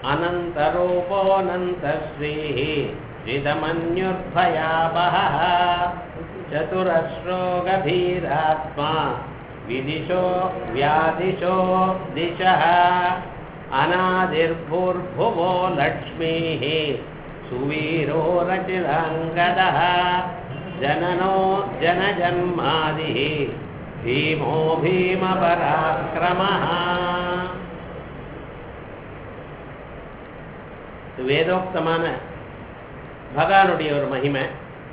अनन्तरूपोऽनन्तश्रीः चिदमन्युर्भयापहः चतुरश्रो गभीरात्मा विदिशो व्यादिशो दिशः अनादिर्भूर्भुवो लक्ष्मीः सुवीरो रचिराङ्गदः जननो जनजन्मादिः भीमो भीमपराक्रमः வேதோக்தமான பகவானுடைய ஒரு மகிமை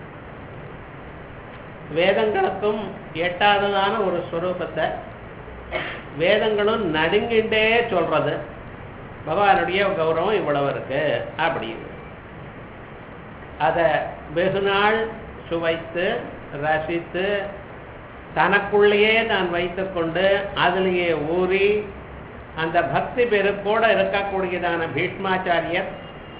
வேதங்களுக்கும் எட்டாததான ஒரு ஸ்வரூபத்தை வேதங்களும் நடுங்கிண்டே சொல்றது பகவானுடைய கௌரவம் இவ்வளவு இருக்கு அப்படின்னு அதை வெகு நாள் சுவைத்து ரசித்து தனக்குள்ளேயே தான் வைத்துக்கொண்டு அதிலேயே ஊறி அந்த பக்தி பெருக்கோட இருக்கக்கூடியதான பீஷ்மாச்சாரியர்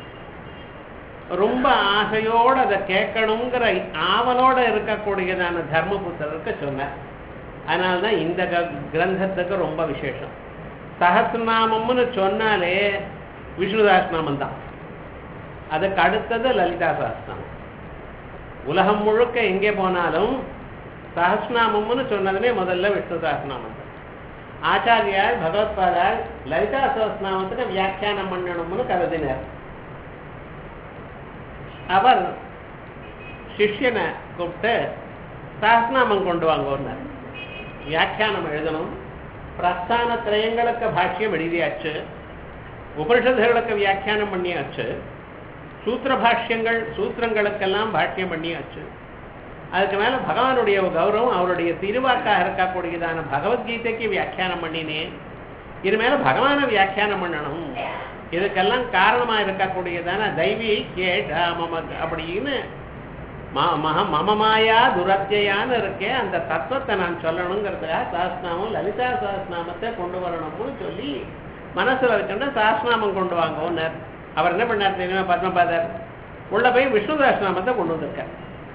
ரொம்ப ஆசையோட அதை கேட்கணுங்கிற ஆவலோட இருக்கக்கூடியதான தர்மபுத்தருக்கு சொன்னார் அதனால்தான் இந்த கிரந்தத்துக்கு ரொம்ப விசேஷம் சஹசிரநாமம்னு சொன்னாலே விஷ்ணுதாஸ்நாமம் தான் அதுக்கு அடுத்தது லலிதா சஹஸ்நாமம் உலகம் முழுக்க எங்கே போனாலும் சஹஸ்நாமம்னு சொன்னதுமே முதல்ல விஷ்ணு சஹஸ்நாமம் தான் ஆச்சாரியார் பகவத்பாதார் லலிதா சஹஸ்நாமத்துக்கு வியாக்கியானம் பண்ணணும்னு கருதினார் அவர் சிஷ்யனை கூப்பிட்டு சஹஸ்நாமம் கொண்டு வாங்கன்னார் வியாக்கியானம் எழுதணும் பிரஸ்தான திரயங்களுக்கு பாஷ்யம் எழுதியாச்சு உபனிஷத்துகளுக்கு வியாக்கியானம் பண்ணியாச்சு சூத்திர பாஷ்யங்கள் சூத்திரங்களுக்கெல்லாம் பாஷ்யம் பண்ணியாச்சு அதுக்கு மேல பகவானுடைய கௌரவம் அவருடைய திருவாக்காக இருக்கக்கூடியதான பகவத்கீதைக்கு வியாக்கியானம் பண்ணினேன் இது மேல பகவானை வியாக்கியானம் பண்ணணும் இதுக்கெல்லாம் காரணமா இருக்கக்கூடியதான தெய்வீ கேஷா மம அப்படின்னு மக மமமாயா துரத்தியான்னு இருக்கே அந்த தத்துவத்தை நான் சொல்லணுங்கிறதுக்காக சாஸ்நாமம் லலிதா சாஸ்நாமத்தை கொண்டு வரணும்னு சொல்லி மனசுல வச்சுட்டு சாஸ்நாமம் கொண்டு வாங்கன்னார் அவர் என்ன பண்ணார் தெரியுமா பத்மபாதர் உள்ள போய் விஷ்ணு சாஸ்நாமத்தை கொண்டு வந்திருக்கார்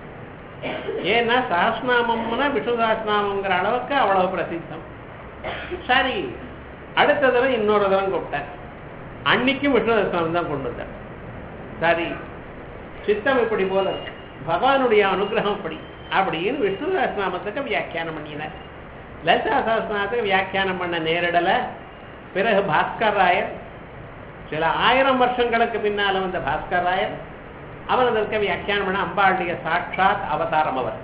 ஏன்னா சாஸ்நாமம்னா விஷ்ணு சாஸ்நாமங்கிற அளவுக்கு அவ்வளவு பிரசித்தம் சரி அடுத்த தடவை இன்னொரு தடவை கூப்பிட்டார் அன்னைக்கும் விஷ்ணு சாஸ்நாமம் தான் கொண்டு வந்தார் சரி சித்தம் இப்படி போல இருக்கு பகவானுடைய அனுகிரகம் அப்படி அப்படின்னு விஷ்ணு சஹஸ்நாமத்துக்கு வியாக்கியானம் பண்ணினார் லலிதா சஹஸ்நாமத்துக்கு வியாக்கியானம் பண்ண நேரிடல பிறகு பாஸ்கர் ராயர் சில ஆயிரம் வருஷங்களுக்கு பின்னால வந்த பாஸ்கர் ராயர் அவர் அதற்கு வியாக்கியானம் பண்ண அம்பாளுடைய சாட்சாத் அவதாரம் அவர்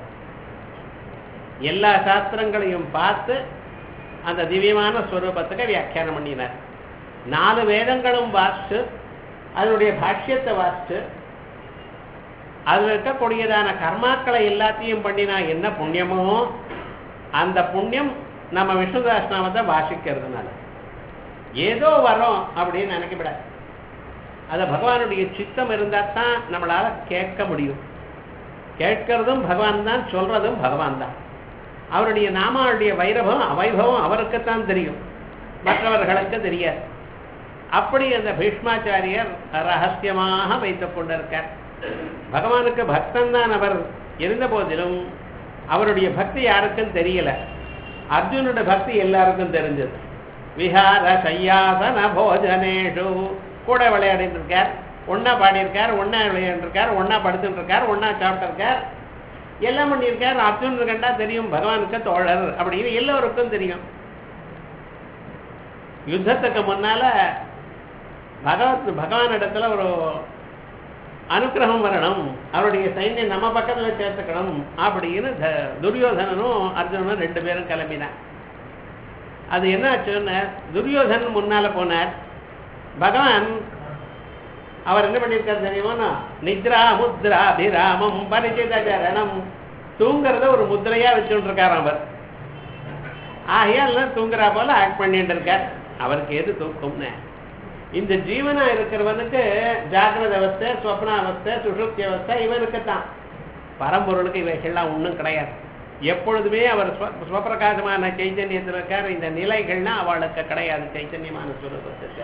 எல்லா சாஸ்திரங்களையும் பார்த்து அந்த திவ்யமான ஸ்வரூபத்துக்கு வியாக்கியானம் பண்ணினார் நாலு வேதங்களும் வாசிச்சு அதனுடைய பாஷ்யத்தை வாசிச்சு அதில் இருக்கக்கூடியதான கர்மாக்களை எல்லாத்தையும் பண்ணினா என்ன புண்ணியமோ அந்த புண்ணியம் நம்ம விஷ்ணுதாஸ்நாமத்தை வாசிக்கிறதுனால ஏதோ வரோம் அப்படின்னு நினைக்கப்படாது அது பகவானுடைய சித்தம் இருந்தால் தான் நம்மளால கேட்க முடியும் கேட்கறதும் பகவான் தான் சொல்றதும் பகவான் தான் அவருடைய நாமாவுடைய வைரவம் அவைபவம் அவருக்குத்தான் தெரியும் மற்றவர்களுக்கு தெரியாது அப்படி அந்த பீஷ்மாச்சாரியர் ரகசியமாக வைத்துக் கொண்டிருக்கார் பகவானுக்கு பக்தன் தான் அவர் இருந்த போதிலும் அவருடைய பக்தி யாருக்கும் தெரியல அர்ஜுனோட பக்தி எல்லாருக்கும் தெரிஞ்சது விஹார சையாசன போஜனேஷு கூட விளையாடிட்டு இருக்கார் ஒன்னா பாடியிருக்கார் ஒன்னா விளையாண்டுருக்கார் ஒன்னா படுத்துட்டு இருக்கார் ஒன்னா சாப்பிட்டிருக்கார் எல்லாம் பண்ணியிருக்கார் அர்ஜுனன் கண்டா தெரியும் பகவானுக்கு தோழர் அப்படின்னு எல்லோருக்கும் தெரியும் யுத்தத்துக்கு முன்னால பகவத் பகவான் இடத்துல ஒரு அனுகிரகம் வரணும் அவருடைய சைன்யம் நம்ம பக்கத்துல சேர்த்துக்கணும் அப்படின்னு துரியோதனனும் அர்ஜுனனும் ரெண்டு பேரும் கிளம்பினார் அது என்ன ஆச்சுன்னு துரியோதனன் முன்னால போனார் பகவான் அவர் என்ன பண்ணியிருக்காரு தெரியுமா நித்ரா முத்ரா அபிராமம் பரிச்சித சரணம் தூங்குறத ஒரு முத்திரையா வச்சுட்டு இருக்கார் அவர் ஆகையால தூங்குறா போல ஆக்ட் பண்ணிட்டு இருக்கார் அவருக்கு எது தூக்கம்னு இந்த ஜீவனா இருக்கிறவனுக்கு ஜாகிரத அவஸ்தை சொப்ன அவஸ்தை சுஷுப்தி அவஸ்தை இவனுக்கு தான் பரம்பொருளுக்கு இவைகள்லாம் ஒன்றும் கிடையாது எப்பொழுதுமே அவர் ஸ்வப்பிரகாசமான சைத்தன்யத்தில் இருக்கார் இந்த நிலைகள்னா அவளுக்கு கிடையாது சைத்தன்யமான சுரூபத்துக்கு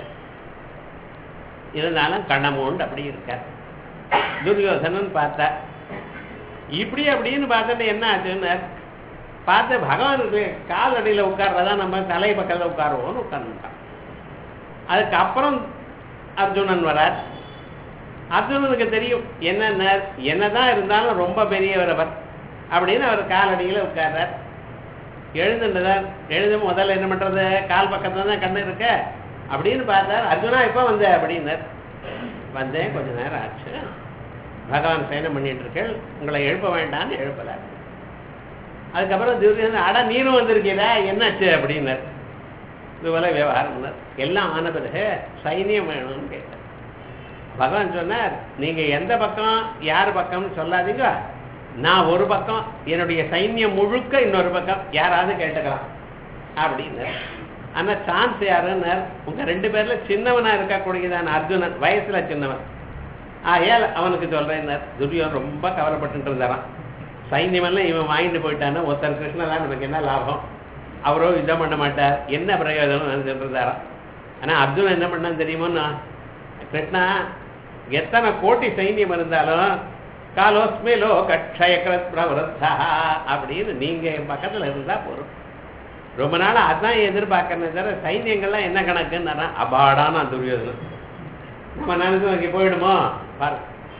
இருந்தாலும் கண்ணமோண்டு அப்படி இருக்கார் துரியோதனன் பார்த்தா இப்படி அப்படின்னு பார்த்துட்டு என்ன ஆச்சுன்னு பார்த்து பகவானுக்கு கால் அடியில் உட்கார்றதா நம்ம தலை பக்கத்தில் உட்காருவோம்னு உட்கார்ந்துட்டான் அதுக்கப்புறம் அர்ஜுனன் வரார் அர்ஜுனனுக்கு தெரியும் என்ன என்னதான் இருந்தாலும் ரொம்ப பெரியவர் அவர் அப்படின்னு அவர் காலடியில் உட்கார்றார் எழுதுன்றதார் எழுத முதல்ல என்ன பண்றது கால் பக்கத்துல தான் கண்ணு இருக்க அப்படின்னு பார்த்தார் அர்ஜுனா எப்போ வந்த அப்படின்னார் வந்தேன் கொஞ்ச நேரம் ஆச்சு பகவான் சயனம் பண்ணிட்டு இருக்கேன் உங்களை எழுப்ப வேண்டாம்னு எழுப்பல அதுக்கப்புறம் துரியோதனன் அட நீரும் வந்திருக்கீதா என்னாச்சு அப்படின்னார் இதுபோல விவகாரம் எல்லாம் ஆன பிறகு சைனியம் வேணும்னு கேட்டார் பகவான் சொன்னார் நீங்க எந்த பக்கம் யார் பக்கம்னு சொல்லாதீங்க நான் ஒரு பக்கம் என்னுடைய சைன்யம் முழுக்க இன்னொரு பக்கம் யாராவது கேட்டுக்கலாம் அப்படின்னார் ஆனா சான்ஸ் யாருன்னார் உங்க ரெண்டு பேர்ல சின்னவனா இருக்கக்கூடியதான அர்ஜுனன் வயசுல சின்னவன் ஆகையால் அவனுக்கு சொல்றேன்னார் துரியோன் ரொம்ப கவலைப்பட்டு இருந்தாராம் சைன்யமெல்லாம் இவன் வாங்கிட்டு போயிட்டான்னா ஒருத்தர் கிருஷ்ணதான் நமக்கு என்ன லாபம் அவரோ யுத்தம் பண்ண மாட்டார் என்ன பிரயோஜனம் நினைச்சிட்டு இருந்தாராம் ஆனா அர்ஜுனன் என்ன பண்ணான்னு தெரியுமோன்னா கிருஷ்ணா எத்தனை கோட்டி சைன்யம் இருந்தாலும் காலோஸ்மிலோ கட்சயக்கரத் பிரவருத்தா அப்படின்னு நீங்க என் பக்கத்துல இருந்தா போறோம் ரொம்ப நாள் அதான் எதிர்பார்க்கறேன் தவிர சைன்யங்கள்லாம் என்ன கணக்குன்னு அபாடான துரியோதனன் நம்ம நினைச்சு நோக்கி போயிடுமோ பாரு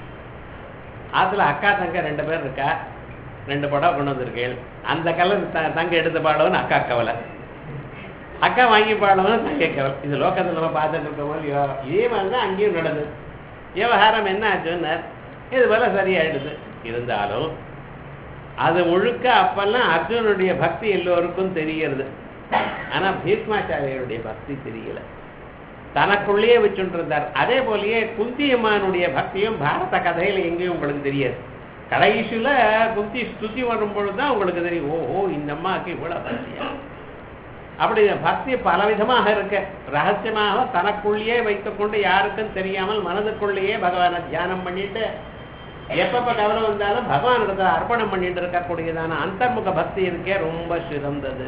ஆத்துல அக்கா தங்க ரெண்டு பேர் இருக்கா ரெண்டு படம் கொண்டு வந்திருக்கேன் அந்த கலர் தங்க எடுத்து பாடவும் அக்கா கவலை அக்கா வாங்கி பாடவும் தங்க கவலை இது லோக்கத்தில் நம்ம பார்த்துட்டு இருக்கோமோ இல்லையோ இதே மாதிரி தான் அங்கேயும் நடந்தது விவகாரம் என்ன ஆச்சுன்னு இது போல சரியாயிடுது இருந்தாலும் அது முழுக்க அப்பெல்லாம் அர்ஜுனுடைய பக்தி எல்லோருக்கும் தெரிகிறது ஆனா பீஷ்மாச்சாரியருடைய பக்தி தெரியல தனக்குள்ளேயே வச்சுட்டு இருந்தார் அதே போலயே குந்தியம்மானுடைய பக்தியும் பாரத கதையில எங்கேயும் உங்களுக்கு தெரியாது கடைசியில குந்தி ஸ்துதி வரும் பொழுதுதான் உங்களுக்கு தெரியும் ஓஹோ இந்த அம்மாவுக்கு இவ்வளவு பக்தியா அப்படி பக்தி பலவிதமாக இருக்க ரகசியமாக தனக்குள்ளேயே வைத்துக்கொண்டு யாருக்கும் தெரியாமல் மனதுக்குள்ளேயே பகவானை தியானம் பண்ணிட்டு எப்பப்ப கவலை வந்தாலும் பகவான் இடத்துல அர்ப்பணம் பண்ணிட்டு இருக்கக்கூடியதான அந்தர்முக பக்தி இருக்கே ரொம்ப சிறந்தது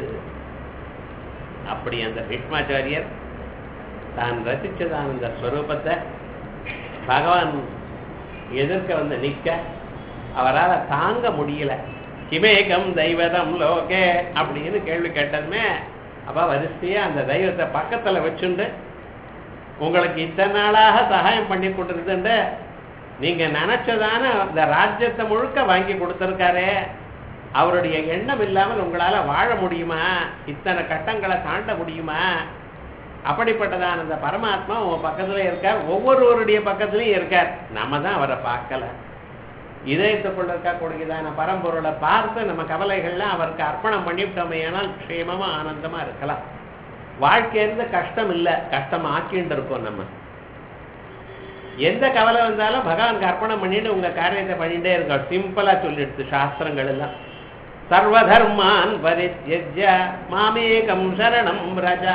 அப்படி அந்த பீஷ்மாச்சாரியர் தான் ரசிச்சதான அந்த ஸ்வரூபத்தை பகவான் எதிர்க்க வந்து நிக்க அவரால் தாங்க முடியல கிமேகம் தெய்வதம் லோகே அப்படின்னு கேள்வி கேட்டதுமே அப்ப வரிசையா அந்த தெய்வத்தை பக்கத்துல வச்சுண்டு உங்களுக்கு இத்தனை நாளாக சகாயம் பண்ணி கொண்டிருந்துண்டு நீங்க நினைச்சதான இந்த ராஜ்யத்தை முழுக்க வாங்கி கொடுத்திருக்காரே அவருடைய எண்ணம் இல்லாமல் உங்களால வாழ முடியுமா இத்தனை கட்டங்களை தாண்ட முடியுமா அப்படிப்பட்டதான அந்த பரமாத்மா உங்க பக்கத்துல இருக்கார் ஒவ்வொருவருடைய பக்கத்துலயும் இருக்கார் நம்ம தான் அவரை பார்க்கல இதயத்துக்குள்ள இருக்கக்கூடியதான பரம்பொருளை பார்த்து நம்ம கவலைகள்லாம் அவருக்கு அர்ப்பணம் பண்ணிவிட்டோமே ஆனால் க்ஷேமமா ஆனந்தமா இருக்கலாம் வாழ்க்கையிலிருந்து கஷ்டம் இல்லை கஷ்டம் ஆக்கிட்டு இருக்கோம் நம்ம எந்த கவலை வந்தாலும் பகவானுக்கு அர்ப்பணம் பண்ணிட்டு உங்க காரியத்தை பண்ணிட்டே இருக்கோம் சிம்பிளா சொல்லிடுது சாஸ்திரங்கள் எல்லாம் சர்வதர்மான் பரித்யஜ்ய மாமேகம் சரணம் ரஜா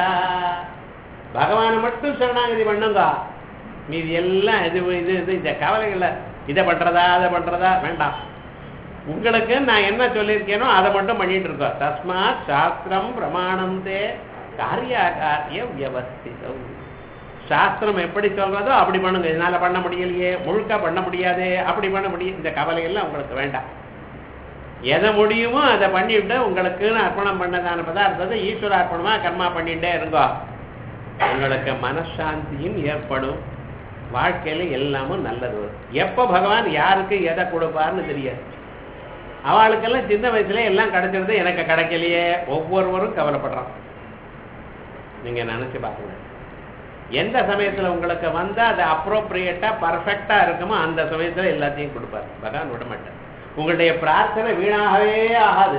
பகவானை மட்டும் சரணாகதி பண்ணுங்க மீதி எல்லாம் இது இது இது இந்த கவலைகள்ல இதை பண்றதா அதை பண்றதா வேண்டாம் உங்களுக்கு நான் என்ன சொல்லியிருக்கேனோ அதை மட்டும் பண்ணிட்டு இருக்கோம் தஸ்மாத் சாஸ்திரம் பிரமாணம் தே காரியாகாரிய வியவஸ்திதம் சாஸ்திரம் எப்படி சொல்றதோ அப்படி பண்ணுங்க இதனால பண்ண முடியலையே முழுக்க பண்ண முடியாதே அப்படி பண்ண முடியும் இந்த கவலையெல்லாம் உங்களுக்கு வேண்டாம் எதை முடியுமோ அதை பண்ணிவிட்டு உங்களுக்குன்னு அர்ப்பணம் பண்ணதான பதார்த்தத்தை ஈஸ்வர அர்ப்பணமா கர்மா பண்ணிட்டே இருங்கோ உங்களுக்கு மனசாந்தியும் ஏற்படும் வாழ்க்கையில எல்லாமும் நல்லது வரும் எப்ப பகவான் யாருக்கு எதை கொடுப்பார்னு தெரியாது அவளுக்கெல்லாம் சின்ன வயசுல எல்லாம் கிடைச்சிருது எனக்கு கிடைக்கலையே ஒவ்வொருவரும் கவலைப்படுறான் நீங்க நினைச்சு பாருங்க எந்த சமயத்துல உங்களுக்கு வந்தா அது அப்ரோப்ரியேட்டா பர்ஃபெக்டா இருக்குமோ அந்த சமயத்துல எல்லாத்தையும் கொடுப்பார் பகவான் விட மாட்டார் உங்களுடைய பிரார்த்தனை வீணாகவே ஆகாது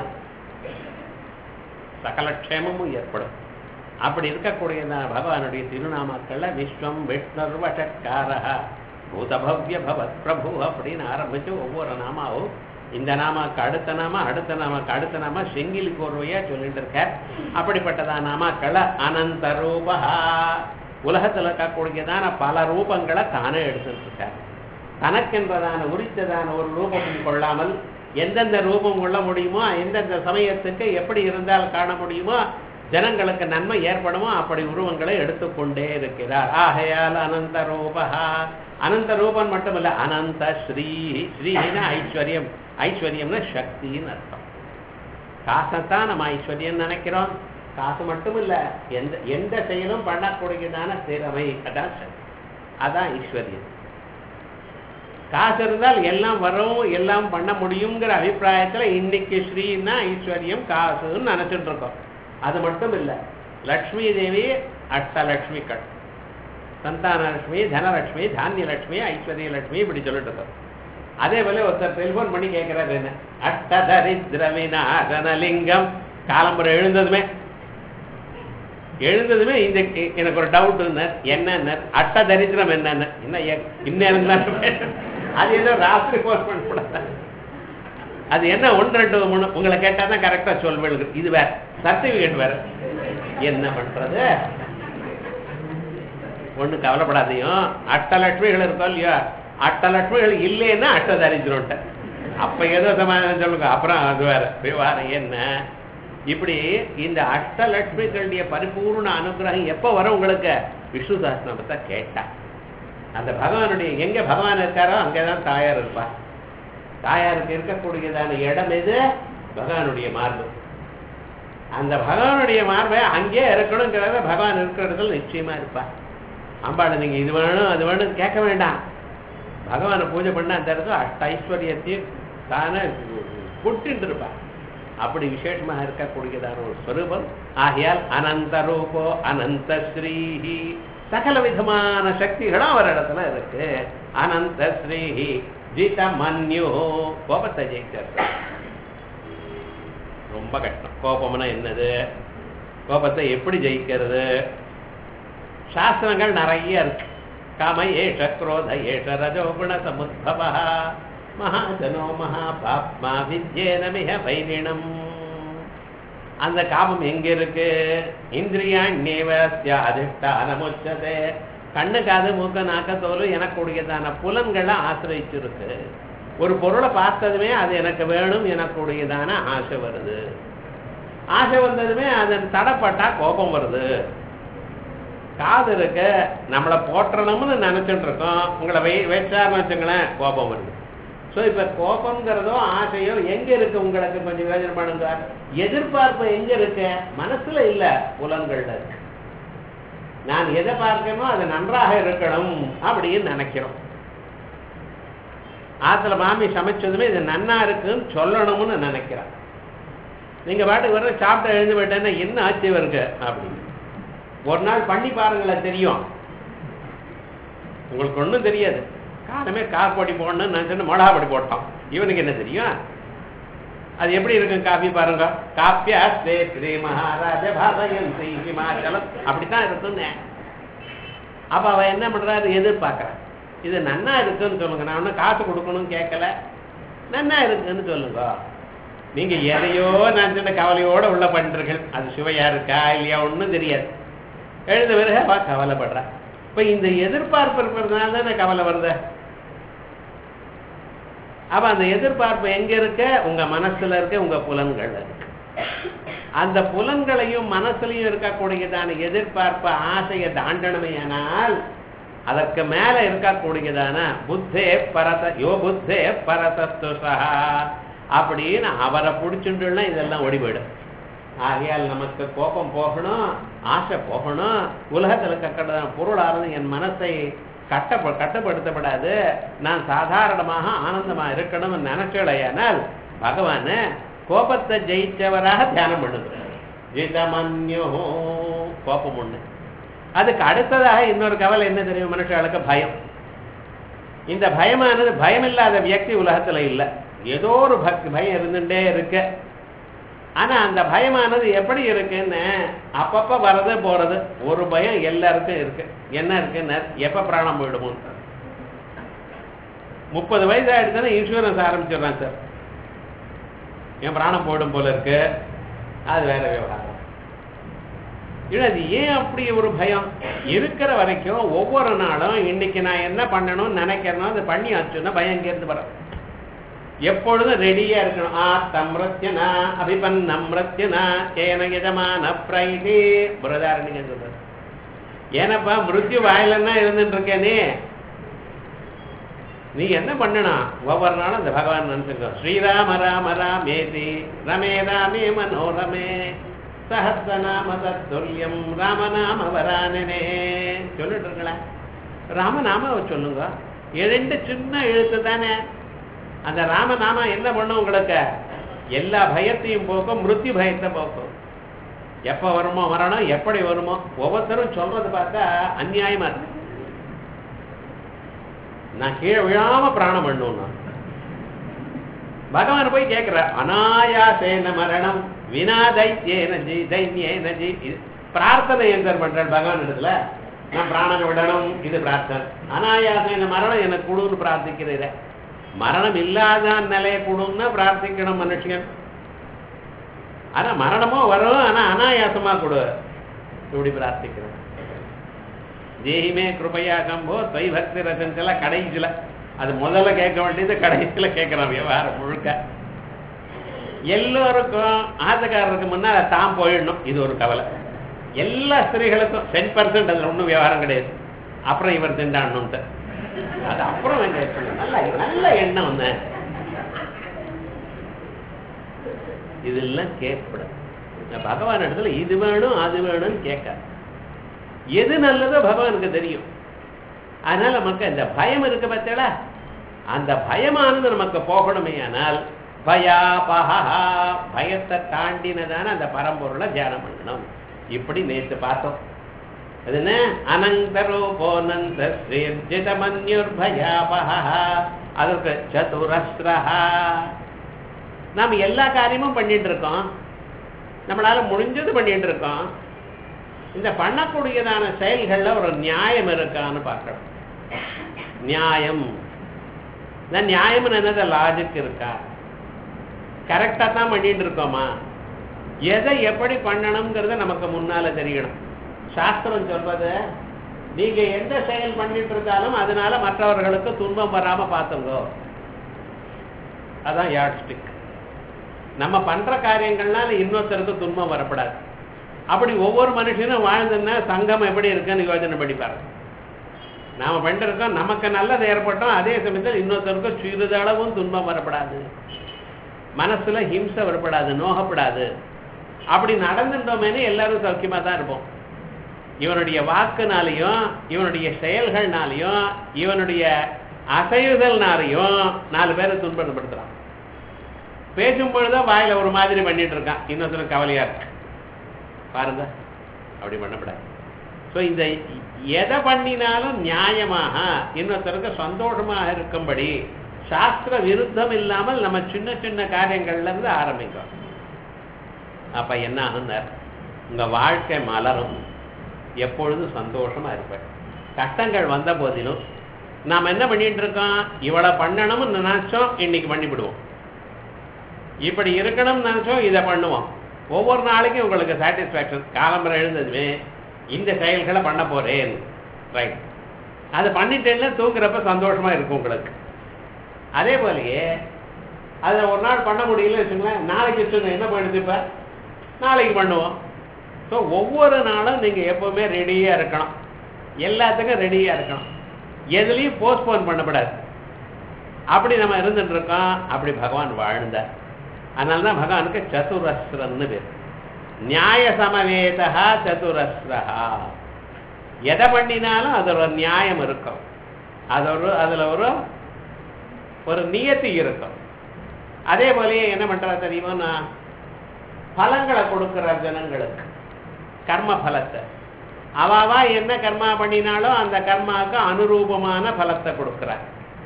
சகல க்ஷேமமும் ஏற்படும் அப்படி இருக்கக்கூடியதான பகவானுடைய திருநாமாக்கள்ல விஸ்வம் விஷ்ணர் வஷட்காரா பூதபவ்ய பவத் பிரபு அப்படின்னு ஆரம்பிச்சு ஒவ்வொரு நாமாவும் இந்த நாமாக்கு அடுத்த நாம அடுத்த நாமாக்கு அடுத்த நாம செங்கிலி கோர்வையா சொல்லிட்டு இருக்கார் அப்படிப்பட்டதா நாமாக்களை அனந்த ரூபா உலகத்துல இருக்கக்கூடியதான பல ரூபங்களை தானே எடுத்துட்டு இருக்கார் தனக்கென்றதான உரித்ததான ஒரு ரூபம் கொள்ளாமல் எந்தெந்த ரூபம் கொள்ள முடியுமோ எந்தெந்த சமயத்துக்கு எப்படி இருந்தால் காண முடியுமோ ஜனங்களுக்கு நன்மை ஏற்படுமோ அப்படி உருவங்களை எடுத்துக்கொண்டே இருக்கிறார் ஆகையால் அனந்த ரூபா அனந்த ரூபன் மட்டுமல்ல அனந்த ஸ்ரீ ஸ்ரீனா ஐஸ்வர்யம் ஐஸ்வர்யம்னா சக்தின்னு அர்த்தம் காசைத்தான் நம்ம ஐஸ்வர்யம் நினைக்கிறோம் காசு மட்டும் இல்ல எந்த எந்த செயலும் பண்ணக்கூடியதான திறமை அதான் சக்தி அதான் ஐஸ்வர்யம் காசு இருந்தால் எல்லாம் வரும் எல்லாம் பண்ண முடியுங்கிற அபிப்பிராயத்துல இன்னைக்கு ஸ்ரீன்னா ஐஸ்வர்யம் காசுன்னு நினைச்சிட்டு இருக்கோம் அது மட்டும் இல்ல லக்ஷ்மி தேவி அஷ்டலக்ஷ்மி கட் சந்தானலட்சுமி தனலட்சுமி தானியலட்சுமி ஐஸ்வர்ய லட்சுமி இப்படி சொல்லிட்டு இருக்கோம் அதே போல ஒருத்தர் டெலிபோன் பண்ணி கேட்கிறாரு என்ன அஷ்டதரித்திர விநாசனலிங்கம் காலம்புரை எழுந்ததுமே எழுந்ததுமே இந்த எனக்கு ஒரு டவுட் என்ன அட்ட தரித்திரம் என்னன்னு என்ன ஏ- இந்நேரம் தான் அது ஏதோ ராத்திரி போன் பண்ண அது என்ன ஒன்று ரெண்டு மூணு உங்களை கேட்டா தான் கரெக்டா சொல்வேன் இது வேற சர்டிபிகேட் வேற என்ன பண்றது ஒண்ணு கவலைப்படாதையும் அட்டலட்சுமிகள் இருக்கோ இல்லையா அட்டலட்சுமிகள் இல்லைன்னா அட்ட தரித்திரம்ட்ட அப்ப ஏதோ சமாதானம் சொல்லுங்க அப்புறம் அது வேற விவகாரம் என்ன இப்படி இந்த அஷ்டலட்சுமிகளுடைய பரிபூர்ண அனுகிரகம் எப்ப வரும் உங்களுக்கு விஷ்ணு சாஸ்திரத்தை கேட்டா அந்த பகவானுடைய எங்க பகவான் இருக்காரோ அங்கதான் தாயார் இருப்பா தாயாருக்கு இருக்கக்கூடியதான இடம் எது பகவானுடைய மார்பு அந்த பகவானுடைய மார்பை அங்கே இருக்கணுங்கிறத பகவான் இருக்கிற இடத்துல நிச்சயமா இருப்பா அம்பாளை நீங்க இது வேணும் அது வேணும் கேட்க வேண்டாம் பகவானை பூஜை பண்ண அந்த இடத்துல அஷ்ட ஐஸ்வர்யத்தையும் தானே கொட்டிட்டு இருப்பா அப்படி விசேஷமாக இருக்கக்கூடியதான ஒரு ஸ்வரூபம் ஆகையால் அனந்த ரூபோ அனந்த ஸ்ரீஹி சகல விதமான சக்திகளும் அவர் இடத்துல இருக்கு அனந்த ஸ்ரீஹி ஜித மன்யு கோபத்தை ஜெயிக்கிறது ரொம்ப கஷ்டம் கோபம்னா என்னது கோபத்தை எப்படி ஜெயிக்கிறது சாஸ்திரங்கள் நிறைய இருக்கு காம ஏஷ குரோத ஏஷ ரஜோகுண சமுத்பவ மகாஜனோ மகாபாப்மா வித்யேன மிக வைரிணம் அந்த காமம் எங்க இருக்கு இந்திரியாண்யேவஸ்ய அதிஷ்டானமுச்சதே கண்ணு காது மூக்க நாக்க தோல் எனக்குடையதான புலன்களை ஆசிரியிச்சிருக்கு ஒரு பொருளை பார்த்ததுமே அது எனக்கு வேணும் எனக்குடையதான ஆசை வருது ஆசை வந்ததுமே அதன் தடப்பட்டா கோபம் வருது காது இருக்க நம்மளை போற்றணும்னு நினைச்சிட்டு இருக்கோம் உங்களை வை வச்சாருன்னு வச்சுங்களேன் கோபம் வருது ஸோ இப்ப கோபம்ங்கிறதோ ஆசையோ எங்க இருக்கு உங்களுக்கு கொஞ்சம் யோஜனை பண்ணுங்க எதிர்பார்ப்பு எங்க இருக்கு மனசுல இல்ல புலன்கள்ல இருக்கு நான் எதை பார்க்கணுமோ அது நன்றாக இருக்கணும் அப்படின்னு நினைக்கிறோம் ஆத்துல மாமி சமைச்சதுமே இது நன்னா இருக்குன்னு சொல்லணும்னு நினைக்கிறேன் நீங்க பாட்டுக்கு வர சாப்பிட்டு எழுந்து போயிட்டேன்னா என்ன ஆச்சு இவருக்கு அப்படின்னு ஒரு நாள் பண்ணி பாருங்களேன் தெரியும் உங்களுக்கு ஒண்ணும் தெரியாது காலமே காப்பொடி போடணும்னு நினைச்சுட்டு மிளகா பொடி போட்டோம் இவனுக்கு என்ன தெரியும் அது எப்படி இருக்கும் காபி பாருங்க காப்பியா ஸ்ரீ ஸ்ரீ மகாராஜ பாதயன் ஸ்ரீ ஹிமாச்சலம் அப்படித்தான் இருக்குன்னு அப்ப அவ என்ன பண்றாரு எதிர்பார்க்கறான் இது நன்னா இருக்குன்னு சொல்லுங்க நான் ஒன்றும் காசு கொடுக்கணும்னு கேட்கல நன்னா இருக்குன்னு சொல்லுங்க நீங்க எதையோ நினைச்சிட்ட கவலையோட உள்ள பண்றீர்கள் அது சுவையா இருக்கா இல்லையா ஒண்ணும் தெரியாது எழுத பிறகு அவ கவலைப்படுறா இப்ப இந்த எதிர்பார்ப்பு இருக்கிறதுனால தானே கவலை வருது அப்ப அந்த எதிர்பார்ப்பு எங்க இருக்க உங்க மனசுல இருக்க உங்க புலன்கள் இருக்கு அந்த புலன்களையும் மனசுலையும் இருக்கக்கூடியதான எதிர்பார்ப்பு ஆசையை தாண்டணுமையானால் அதற்கு மேல இருக்கக்கூடியதான புத்தே பரத யோ புத்தே பரதத்துவசா அப்படின்னு அவரை பிடிச்சுட்டுலாம் இதெல்லாம் ஓடிபோயிடும் ஆகையால் நமக்கு கோபம் போகணும் ஆசை போகணும் உலகத்தில் இருக்க பொருளானது என் மனசை கட்ட கட்டுப்படுத்தப்படாது நான் சாதாரணமாக ஆனந்தமா இருக்கணும்னு நினைச்சலையானால் பகவான கோபத்தை ஜெயிச்சவராக தியானம் பண்ணுது ஜிதமன்யோ கோபம் ஒண்ணு அதுக்கு அடுத்ததாக இன்னொரு கவலை என்ன தெரியும் மனுஷர்களுக்கு பயம் இந்த பயமானது பயம் இல்லாத வியக்தி உலகத்துல இல்லை ஏதோ ஒரு பக்தி பயம் இருந்துட்டே இருக்கு ஆனா அந்த பயமானது எப்படி இருக்குன்னு அப்பப்ப வர்றது போறது ஒரு பயம் எல்லாருக்கும் இருக்கு என்ன இருக்குன்னு எப்ப பிராணம் போயிடுமோ முப்பது வயசு ஆயிடுச்சுன்னா இன்சூரன்ஸ் ஆரம்பிச்சிடுறான் சார் என் பிராணம் போயிடும் போல இருக்கு அது வேற விவகாரம் இல்லை அது ஏன் அப்படி ஒரு பயம் இருக்கிற வரைக்கும் ஒவ்வொரு நாளும் இன்னைக்கு நான் என்ன பண்ணணும்னு நினைக்கிறேனோ அது பண்ணி ஆச்சுன்னா பயம் இங்கேருந்து வரும் எப்பொழுதும் ரெடியா இருக்கணும் ஆ தம்ரத்யனா அபிபன்னம் ரத்யனா ஏன எஜமான பிரைதி புரதாரணிங்க சொல்றது ஏனப்பா மிருத்யு வாயிலன்னா இருந்துட்டு இருக்கேனே நீ என்ன பண்ணணும் ஒவ்வொரு நாளும் அந்த பகவான் நினைச்சுக்கோ ஸ்ரீராம ராம ராமேதி ரமே ராமே மனோரமே சஹஸ்ரநாம தத்துல்யம் ராமநாம வரானனே சொல்லிட்டு இருக்கலாம் ராமநாமாவை சொல்லுங்க இரண்டு சின்ன எழுத்து தானே அந்த ராமநாமா என்ன பண்ணும் உங்களுக்கு எல்லா பயத்தையும் போக்கும் மிருத்யு பயத்தை போக்கும் எப்ப வருமோ மரணம் எப்படி வருமோ ஒவ்வொருத்தரும் சொல்றது பார்த்தா அநியாயமா இருக்கு நான் கீழே விழாம பிராணம் பண்ணும் நான் பகவான் போய் கேட்கிற அனாயாசேன மரணம் வினா தைத்தியேன ஜி தைன்யேன ஜி இது பிரார்த்தனை எந்த பண்றேன் பகவான் இடத்துல நான் பிராணனை விடணும் இது பிரார்த்தனை அனாயாசேன மரணம் எனக்கு கொடுன்னு பிரார்த்திக்கிறீர மரணம் இல்லாத நிலையை கொடுன்னா பிரார்த்திக்கணும் மனுஷன் ஆனா மரணமோ வரும் ஆனா அனாயாசமா கொடு இப்படி பிரார்த்திக்கிறேன் தேகிமே கிருபையா கம்போ தொய் பக்தி ரசஞ்சல கடைசியில அது முதல்ல கேட்க வேண்டியது கடைசியில கேட்கிறான் விவகாரம் முழுக்க எல்லோருக்கும் ஆசக்காரருக்கு முன்னால தான் போயிடணும் இது ஒரு கவலை எல்லா ஸ்திரீகளுக்கும் டென் பர்சன்ட் அதுல ஒன்றும் விவகாரம் கிடையாது அப்புறம் இவர் திண்டாடணும்ட்டு அது அப்புறம் வேண்டிய நல்ல நல்ல எண்ணம் ஒண்ணு இதெல்லாம் கேட்கக்கூடாது பகவான் இடத்துல இது வேணும் அது வேணும்னு கேட்க எது நல்லதோ பகவானுக்கு தெரியும் அதனால நமக்கு அந்த பயம் இருக்கு பார்த்தீங்களா அந்த பயமானது நமக்கு போகணுமே ஆனால் பயாபகா பயத்தை தாண்டினதான அந்த பரம்பொருளை தியானம் பண்ணணும் இப்படி நேற்று பார்த்தோம் அது என்ன அனந்தரூபோனந்த ஸ்ரீர்ஜித மன்யுர் பயாபகா அதற்கு சதுரஸ்ரஹா நாம எல்லா காரியமும் பண்ணிட்டு இருக்கோம் நம்மளால முடிஞ்சது பண்ணிட்டு இருக்கோம் இந்த பண்ணக்கூடியதான செயல்கள்ல ஒரு நியாயம் இருக்கான்னு பார்க்கணும் நியாயம் இந்த நியாயம்னு என்னது லாஜிக் இருக்கா கரெக்டா தான் பண்ணிட்டு இருக்கோமா எதை எப்படி பண்ணணுங்கிறத நமக்கு முன்னால தெரியணும் சாஸ்திரம் சொல்றது நீங்க எந்த செயல் பண்ணிட்டு இருந்தாலும் அதனால மற்றவர்களுக்கு துன்பம் வராம பார்த்துங்கோ அதான் யாட்ஸ்டிக் நம்ம பண்ற காரியங்கள்னால இன்னொருத்தருக்கு துன்பம் வரப்படாது அப்படி ஒவ்வொரு மனுஷனும் வாழ்ந்துன்னா சங்கம் எப்படி இருக்குன்னு யோஜனை பண்ணி பாருங்க நாம பண்ணிருக்கோம் நமக்கு நல்லது ஏற்பட்டோம் அதே சமயத்தில் இன்னொருத்தருக்கும் சிறிதளவும் துன்பம் வரப்படாது மனசுல ஹிம்சை வரப்படாது நோகப்படாது அப்படி நடந்துட்டோமேனு எல்லாரும் சௌக்கியமா தான் இருப்போம் இவனுடைய வாக்குனாலையும் இவனுடைய செயல்கள்னாலையும் இவனுடைய அசைவுதல்னாலையும் நாலு பேரை துன்பப்படுத்துறான் பேசும் பொழுதுதான் வாயில ஒரு மாதிரி பண்ணிட்டு இருக்கான் இன்னொருத்தரும் கவலையா இருக்கு பாருங்க அப்படி பண்ணப்படாது ஸோ இந்த எதை பண்ணினாலும் நியாயமாக இன்னொருத்தருக்கு சந்தோஷமாக இருக்கும்படி சாஸ்திர விருத்தம் இல்லாமல் நம்ம சின்ன சின்ன காரியங்கள்ல இருந்து ஆரம்பிக்கிறோம் அப்ப என்ன ஆகுனார் உங்க வாழ்க்கை மலரும் எப்பொழுதும் சந்தோஷமா இருப்பேன் கஷ்டங்கள் வந்த போதிலும் நாம் என்ன பண்ணிட்டு இருக்கோம் இவளை பண்ணணும்னு நினைச்சோம் இன்னைக்கு பண்ணிவிடுவோம் இப்படி இருக்கணும்னு நினைச்சோம் இதை பண்ணுவோம் ஒவ்வொரு நாளைக்கும் உங்களுக்கு சாட்டிஸ்ஃபேக்ஷன் காலம்பரம் எழுந்ததுமே இந்த செயல்களை பண்ண போறேன் ரைட் அது பண்ணிட்டேன்னா தூங்குறப்ப சந்தோஷமா இருக்கும் உங்களுக்கு அதே போலயே அதை ஒரு நாள் பண்ண முடியல வச்சுங்களேன் நாளைக்கு சொன்ன என்ன பண்ணுது இப்ப நாளைக்கு பண்ணுவோம் ஸோ ஒவ்வொரு நாளும் நீங்க எப்பவுமே ரெடியா இருக்கணும் எல்லாத்துக்கும் ரெடியா இருக்கணும் எதுலையும் போஸ்ட்போன் பண்ணப்படாது அப்படி நம்ம இருந்துட்டு இருக்கோம் அப்படி பகவான் வாழ்ந்தார் அதனால தான் பகவானுக்கு சதுரஸ்ரன்னு பேர் நியாய சமவேதா சதுரஸ்ரஹா எதை பண்ணினாலும் அது ஒரு நியாயம் இருக்கும் அது ஒரு அதுல ஒரு ஒரு நியத்தி இருக்கும் அதே போலயே என்ன பண்றா தெரியுமா பலங்களை கொடுக்கிற ஜனங்களுக்கு கர்ம பலத்தை அவாவா என்ன கர்மா பண்ணினாலும் அந்த கர்மாவுக்கு அனுரூபமான பலத்தை கொடுக்கிறார்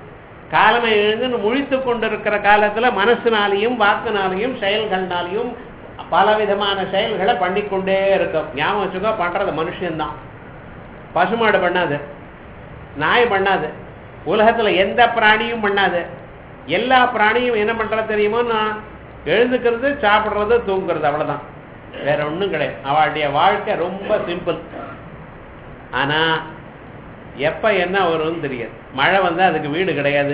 காலமை எழுந்து முழித்து கொண்டிருக்கிற காலத்துல மனசுனாலையும் வாக்குனாலையும் செயல்கள்னாலையும் பலவிதமான செயல்களை பண்ணிக்கொண்டே இருக்கும் ஞாபகம் வச்சுக்கோ பண்றது மனுஷன்தான் பசுமாடு பண்ணாது நாய் பண்ணாது உலகத்துல எந்த பிராணியும் பண்ணாது எல்லா பிராணியும் என்ன பண்றது தெரியுமோ நான் எழுந்துக்கிறது சாப்பிடுறது தூங்குறது அவ்வளவுதான் வேற ஒண்ணும் கிடையாது அவளுடைய வாழ்க்கை ரொம்ப சிம்பிள் ஆனா எப்ப என்ன வரும்னு தெரியாது மழை வந்தா அதுக்கு வீடு கிடையாது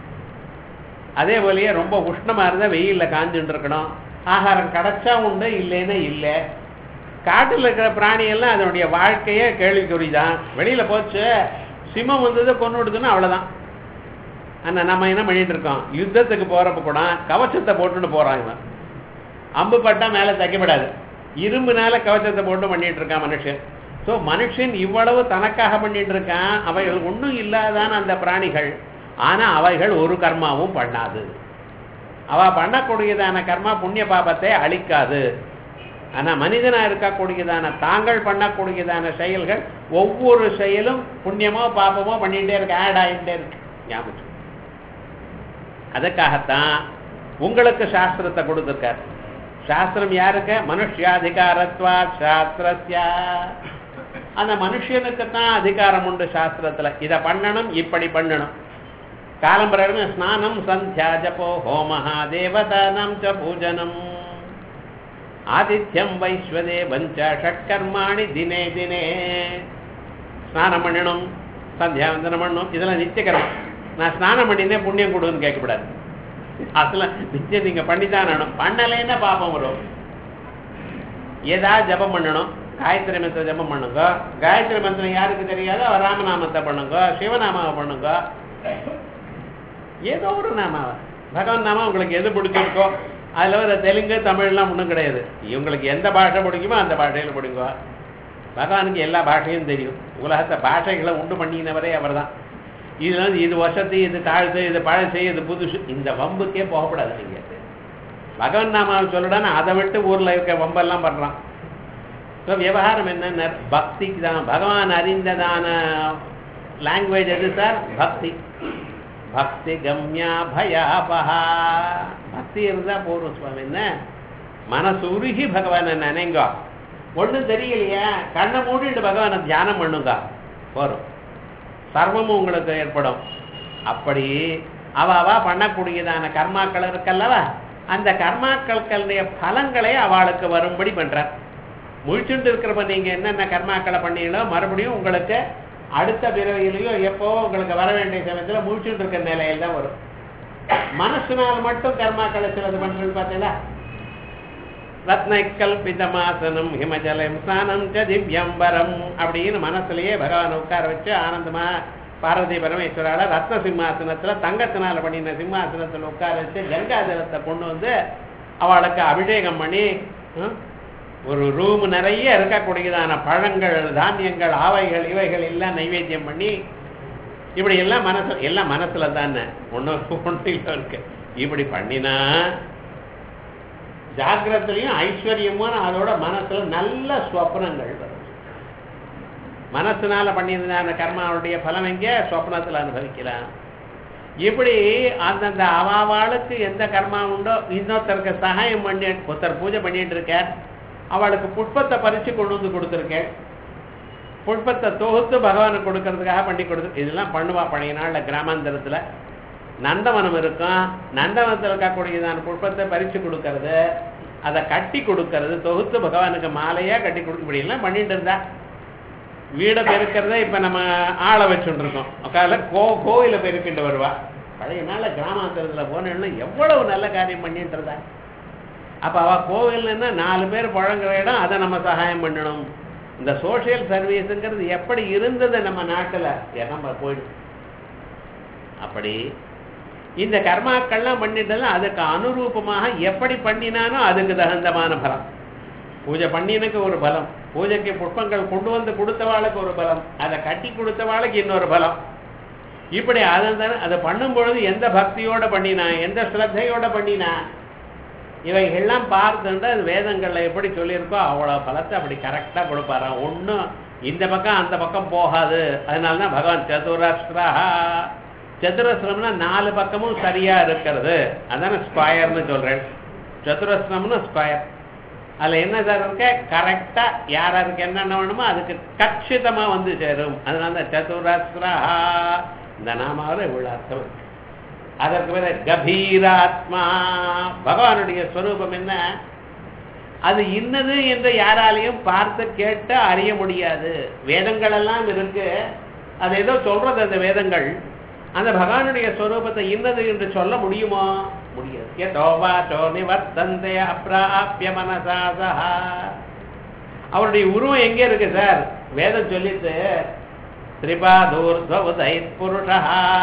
அதே போலயே ரொம்ப உஷ்ணமா இருந்தா வெயில்ல காஞ்சுட்டு இருக்கணும் ஆகாரம் கிடைச்சா உண்டு இல்லைன்னா இல்லை காட்டுல இருக்கிற பிராணி எல்லாம் அதனுடைய வாழ்க்கையே கேள்விக்குறிதான் வெளியில போச்சு சிம்மம் வந்தது கொண்டு விடுதுன்னா அவ்வளவுதான் ஆனா நம்ம என்ன பண்ணிட்டு இருக்கோம் யுத்தத்துக்கு போறப்ப கூட கவச்சத்தை போட்டுட்டு போறான் இவன் அம்பு பட்டா மேல தைக்கப்படாது இரும்புனால கவச்சத்தை போட்டு பண்ணிட்டு இருக்கான் மனுஷன் ஸோ மனுஷன் இவ்வளவு தனக்காக பண்ணிட்டு இருக்கான் அவைகள் ஒன்றும் இல்லாதான அந்த பிராணிகள் ஆனா அவைகள் ஒரு கர்மாவும் பண்ணாது அவ பண்ணக்கூடியதான கர்மா புண்ணிய பாபத்தை அழிக்காது ஆனா மனிதனா இருக்கக்கூடியதான தாங்கள் பண்ணக்கூடியதான செயல்கள் ஒவ்வொரு செயலும் புண்ணியமோ பாபமோ பண்ணிட்டே இருக்கு ஆட் ஆகிட்டே இருக்கு ஞாபகம் அதுக்காகத்தான் உங்களுக்கு சாஸ்திரத்தை கொடுத்துருக்கார் சாஸ்திரம் யாருக்கு மனுஷியாதிகாரத்வா சாஸ்திரஸ்யா அந்த மனுஷனுக்கு தான் அதிகாரம் உண்டு சாஸ்திரத்துல இதை பண்ணணும் இப்படி பண்ணணும் காலம்பரம் ஸ்நானம் சந்தியா ஜபோ ஹோமஹா தேவதானம் ச பூஜனம் ஆதித்யம் வைஸ்வதேவஞ்ச ஷட்கர்மாணி தினே தினே ஸ்நானம் பண்ணணும் சந்தியாவந்தனம் பண்ணணும் இதெல்லாம் நித்தியகரம் நான் ஸ்நானம் பண்ணினே புண்ணியம் கொடுன்னு கேட்கக்கூடாது அதெல்லாம் நிச்சயம் நீங்க பண்ணித்தான் ஆகணும் பண்ணலைன்னா பாப்பம் வரும் ஏதாவது ஜபம் பண்ணணும் காயத்ரி மந்திர ஜபம் பண்ணுங்க காயத்ரி மந்திரம் யாருக்கு தெரியாதோ அவர் ராமநாமத்தை பண்ணுங்க சிவநாமாவை பண்ணுங்க ஏதோ ஒரு நாமாவை பகவான் நாமம் உங்களுக்கு எது பிடிச்சிருக்கோ அதுல வர தெலுங்கு தமிழ்லாம் ஒன்றும் கிடையாது இவங்களுக்கு எந்த பாஷை பிடிக்குமோ அந்த பாஷையில் பிடிங்க பகவானுக்கு எல்லா பாஷையும் தெரியும் உலகத்தை பாஷைகளை உண்டு பண்ணினவரே அவர் தான் இது வந்து இது வசதி இது தாழ்த்து இது பழசு இது புதுசு இந்த வம்புக்கே போகக்கூடாது நீங்க பகவன் நாமாவை சொல்லடான்னு அதை விட்டு ஊர்ல இருக்க வம்பெல்லாம் பண்றான் ஸோ விவகாரம் என்னன்னா பக்திக்கு தான் பகவான் அறிந்ததான லாங்குவேஜ் எது சார் பக்தி பக்தி கம்யா பயாபஹா பக்தி இருந்தா போதும் சுவாமி என்ன மனசு உருகி பகவானை நினைங்க ஒண்ணும் தெரியலையா கண்ணை மூடிட்டு பகவானை தியானம் பண்ணுங்க போறோம் சர்வமும் உங்களுக்கு ஏற்படும் அப்படி அவ அவ பண்ணக்கூடியதான கர்மாக்கள் இருக்கல்லவா அந்த கர்மாக்களுடைய பலங்களை அவளுக்கு வரும்படி பண்றார் முழிச்சுட்டு இருக்கிறப்ப நீங்க என்னென்ன கர்மாக்களை பண்ணீங்களோ மறுபடியும் உங்களுக்கு அடுத்த பிறவியிலையோ எப்போ உங்களுக்கு வர வேண்டிய சமயத்துல முழிச்சுட்டு இருக்கிற நிலையில தான் வரும் மனசுனால் மட்டும் கர்மாக்களை சிலது பண்றது பார்த்தீங்களா ரத்னக்கல்பிதமாசனம் ஹிமஜலம் ஸ்நானம் ச திவ்யம்பரம் அப்படின்னு மனசுலயே பகவான் உட்கார வச்சு ஆனந்தமா பார்வதி பரமேஸ்வரால ரத்ன சிம்மாசனத்துல தங்கத்தினால பண்ணின சிம்மாசனத்துல உட்கார வச்சு கங்கா ஜலத்தை கொண்டு வந்து அவளுக்கு அபிஷேகம் பண்ணி ஹம், ஒரு ரூம் நிறைய இருக்கக்கூடியதான பழங்கள் தானியங்கள் ஆவைகள் இவைகள் எல்லாம் நைவேத்தியம் பண்ணி இப்படி எல்லாம் மனசு எல்லாம் மனசுல தானே ஒண்ணு ஒன்றும் இருக்கு இப்படி பண்ணினா ஜாகிரத்திலையும் ஐஸ்வர்யமான அதோட மனசுல நல்ல ஸ்வப்னங்கள் வரும் மனசுனால பண்ணியிருந்தான கர்மாவுடைய பலம் எங்கே ஸ்வப்னத்துல அனுபவிக்கலாம் இப்படி அந்தந்த அவாவாளுக்கு எந்த கர்மா உண்டோ இன்னொருத்தருக்கு சகாயம் பண்ணி ஒருத்தர் பூஜை பண்ணிட்டு இருக்கார் அவளுக்கு புஷ்பத்தை பறிச்சு கொண்டு வந்து கொடுத்துருக்கேன் புஷ்பத்தை தொகுத்து பகவானுக்கு கொடுக்கறதுக்காக பண்ணி கொடுத்து இதெல்லாம் பண்ணுவா பழைய நாள்ல கிராமாந்தரத்துல நந்தவனம் இருக்கும் நந்தவனத்தில் இருக்கக்கூடியதான புஷ்பத்தை பறிச்சு கொடுக்கறது அதை கட்டி கொடுக்கறது தொகுத்து பகவானுக்கு மாலையா கட்டி கொடுக்க இப்படி எல்லாம் பண்ணிட்டு இருந்தா வீடை பெருக்கிறத இப்ப நம்ம ஆளை வச்சுட்டு இருக்கோம் உட்கால கோ கோயில பெருக்கிட்டு வருவா பழைய நாள்ல கிராமாந்தரத்துல போனேன்னா எவ்வளவு நல்ல காரியம் பண்ணிட்டு இருந்தா அப்ப அவ கோவில்னா நாலு பேர் பழங்குற இடம் அதை நம்ம சகாயம் பண்ணணும் இந்த சோசியல் சர்வீஸுங்கிறது எப்படி இருந்தது நம்ம நாட்டுல நம்ம போயிடுச்சு அப்படி இந்த கர்மாக்கள்லாம் பண்ணிட்டது அதுக்கு அனுரூபமாக எப்படி பண்ணினானோ அதுக்கு தகுந்தமான பலம் பூஜை பண்ணினுக்கு ஒரு பலம் பூஜைக்கு புஷ்பங்கள் கொண்டு வந்து கொடுத்தவாளுக்கு ஒரு பலம் அதை கட்டி கொடுத்தவாளுக்கு இன்னொரு பலம் இப்படி அதை அதை பண்ணும் பொழுது எந்த பக்தியோட பண்ணினா எந்த ஸ்ரத்தையோட பண்ணினா இவைகள்லாம் பார்த்துட்டு அது வேதங்கள்ல எப்படி சொல்லியிருக்கோ அவ்வளோ பலத்தை அப்படி கரெக்டாக கொடுப்பாராம் ஒன்றும் இந்த பக்கம் அந்த பக்கம் போகாது அதனால தான் பகவான் சதுராஷ்டிரா சதுரஸ்ரம்னா நாலு பக்கமும் சரியா இருக்கிறது அதான ஸ்கொயர்னு சொல்றேன் சதுரஸ்ரம்னு ஸ்கொயர் அதுல என்ன சார் இருக்க கரெக்டா யார் யாருக்கு என்னென்ன வேணுமோ அதுக்கு கச்சிதமா வந்து சேரும் அதனால தான் சதுரஸ்ரா இந்த நாமாவில் இவ்வளவு அர்த்தம் இருக்கு அதற்கு மேல கபீராத்மா பகவானுடைய ஸ்வரூபம் என்ன அது இன்னது என்று யாராலையும் பார்த்து கேட்டு அறிய முடியாது வேதங்கள் எல்லாம் இருக்கு அது ஏதோ சொல்றது அந்த வேதங்கள் அந்த பகவானுடைய ஸ்வரூபத்தை இன்னது என்று சொல்ல முடியுமா முடியாது யதோவாச்சோ நிவர்த்தந்தே அப்ராபிய மனசாசா அவருடைய உருவம் எங்க இருக்கு சார் வேதம் சொல்லிட்டு திரிபாதூர்துவதை புருஷா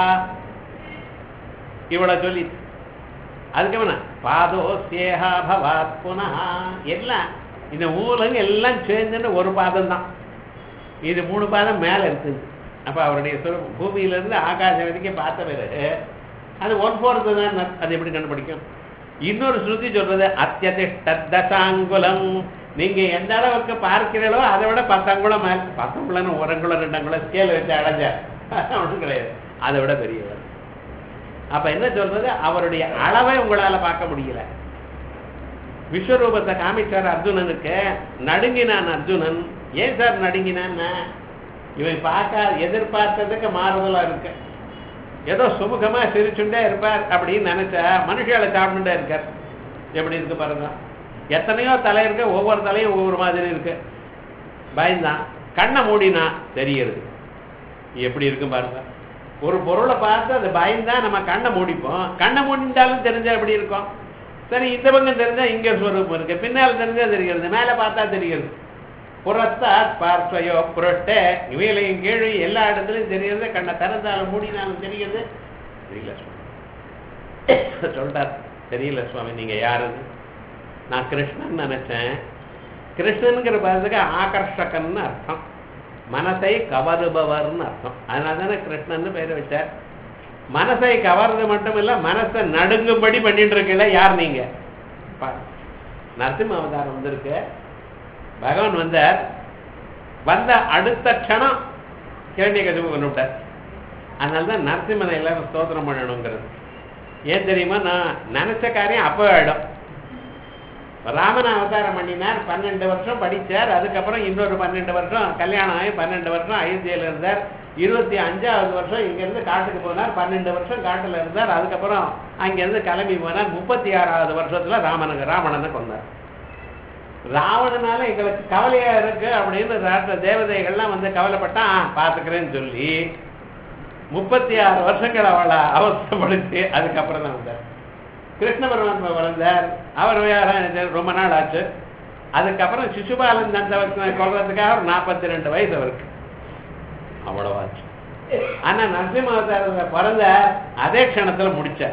இவ்வளவு சொல்லி அதுக்கப்புறம் பாதோஸ்யேஹா பவாத் புனः எல்லாம் இந்த ஊர்ல எல்லாம் சேர்ந்துன்னு ஒரு பாதம் தான் இது மூணு பாதம் மேல இருக்குது அப்ப அவருடைய சுரூபம் பூமியிலிருந்து ஆகாசம் வரைக்கும் பார்த்த பிறகு அது ஒன் ஃபோர்த்து தான் அது எப்படி கண்டுபிடிக்கும் இன்னொரு ஸ்ருதி சொல்றது அத்தியதிஷ்டதசாங்குலம் நீங்க எந்த அளவுக்கு பார்க்கிறீங்களோ அதை விட பத்தங்குளம் மேல் பத்தங்குளம் ஒரு அங்குளம் ரெண்டு அங்குளம் ஸ்கேல் வச்சு அடைஞ்ச ஒன்றும் கிடையாது அதை விட பெரியவர் அப்ப என்ன சொல்றது அவருடைய அளவை உங்களால பார்க்க முடியல விஸ்வரூபத்தை காமிச்சார் அர்ஜுனனுக்கு நடுங்கினான் அர்ஜுனன் ஏன் சார் நடுங்கினான்னா இவன் பார்க்க எதிர்பார்த்ததுக்கு மாறுதலா இருக்கு ஏதோ சுமுகமா சிரிச்சுண்டே இருப்பார் அப்படின்னு நினைச்சா மனுஷால சாப்பிட்டுட்டே இருக்கார் எப்படி இருக்கு பாருங்க எத்தனையோ தலை இருக்கு ஒவ்வொரு தலையும் ஒவ்வொரு மாதிரி இருக்கு பயந்தான் கண்ணை மூடினா தெரியுது எப்படி இருக்கு பாருங்க ஒரு பொருளை பார்த்து அது பயந்தா நம்ம கண்ணை மூடிப்போம் கண்ணை மூடிட்டாலும் தெரிஞ்சா எப்படி இருக்கும் சரி இந்த பக்கம் தெரிஞ்சா இங்க ஸ்வரூபம் இருக்கு பின்னால் தெரிஞ்சா தெரிகிறது மேல பார்த்தா தெரிகிறது புறத்தாத் பார்ப்பையோ புரட்டே இவையிலையும் கீழே எல்லா இடத்துலையும் தெரிகிறது கண்ணை திறந்தாலும் மூடினாலும் தெரிகிறது தெரியல சுவாமி சொல்றார் தெரியல சுவாமி நீங்க யாருன்னு நான் கிருஷ்ணன் நினைச்சேன் கிருஷ்ணனுங்கிற பதத்துக்கு ஆகர்ஷகன்னு அர்த்தம் மனசை கவருபவர்னு அர்த்தம் அதனால தானே கிருஷ்ணன் பேர் வச்சார் மனசை கவர்றது மட்டும் இல்ல மனசை நடுங்கும்படி பண்ணிட்டு இருக்கல யார் நீங்க பாருங்க. நரசிம்ம அவதாரம் வந்திருக்கு பகவான் வந்தார் வந்த அடுத்த க்ஷணம் கிரண்டிய கசிப்பு கொண்டு விட்டார் அதனால தான் நரசிம்மனை எல்லாரும் ஸ்தோத்திரம் பண்ணணுங்கிறது ஏன் தெரியுமா நான் நினைச்ச காரியம் அப்போ ஆயிடும் ராமன் அவதாரம் பண்ணினார் பன்னெண்டு வருஷம் படிச்சார் அதுக்கப்புறம் இன்னொரு பன்னெண்டு வருஷம் கல்யாணம் ஆகி பன்னெண்டு வருஷம் அயோத்தியில இருந்தார் இருபத்தி அஞ்சாவது வருஷம் இங்கிருந்து காட்டுக்கு போனார் பன்னெண்டு வருஷம் காட்டுல இருந்தார் அதுக்கப்புறம் அங்கிருந்து கிளம்பி போனார் முப்பத்தி ஆறாவது வருஷத்துல ராமனுக்கு ராவணனை கொண்டார் ராவணனால எங்களுக்கு கவலையா இருக்கு அப்படின்னு ராட்ட தேவதைகள்லாம் வந்து கவலைப்பட்டா "ஆ, பாத்துக்கிறேன்னு சொல்லி முப்பத்தி ஆறு வருஷங்கள் அவளை அவசரப்படுத்தி அதுக்கப்புறம் தான் வந்தார் கிருஷ்ண பரமாத்மா வளர்ந்தார் அவர் விவகாரம் ரொம்ப நாள் ஆச்சு அதுக்கப்புறம் சிசுபாலன் தந்தவர்களை கொள்றதுக்காக ஒரு நாற்பத்தி ரெண்டு வயசு அவருக்கு அவ்வளவாச்சு ஆனா நரசிம்ம அவதாரத்துல பிறந்த அதே க்ஷணத்துல முடிச்சார்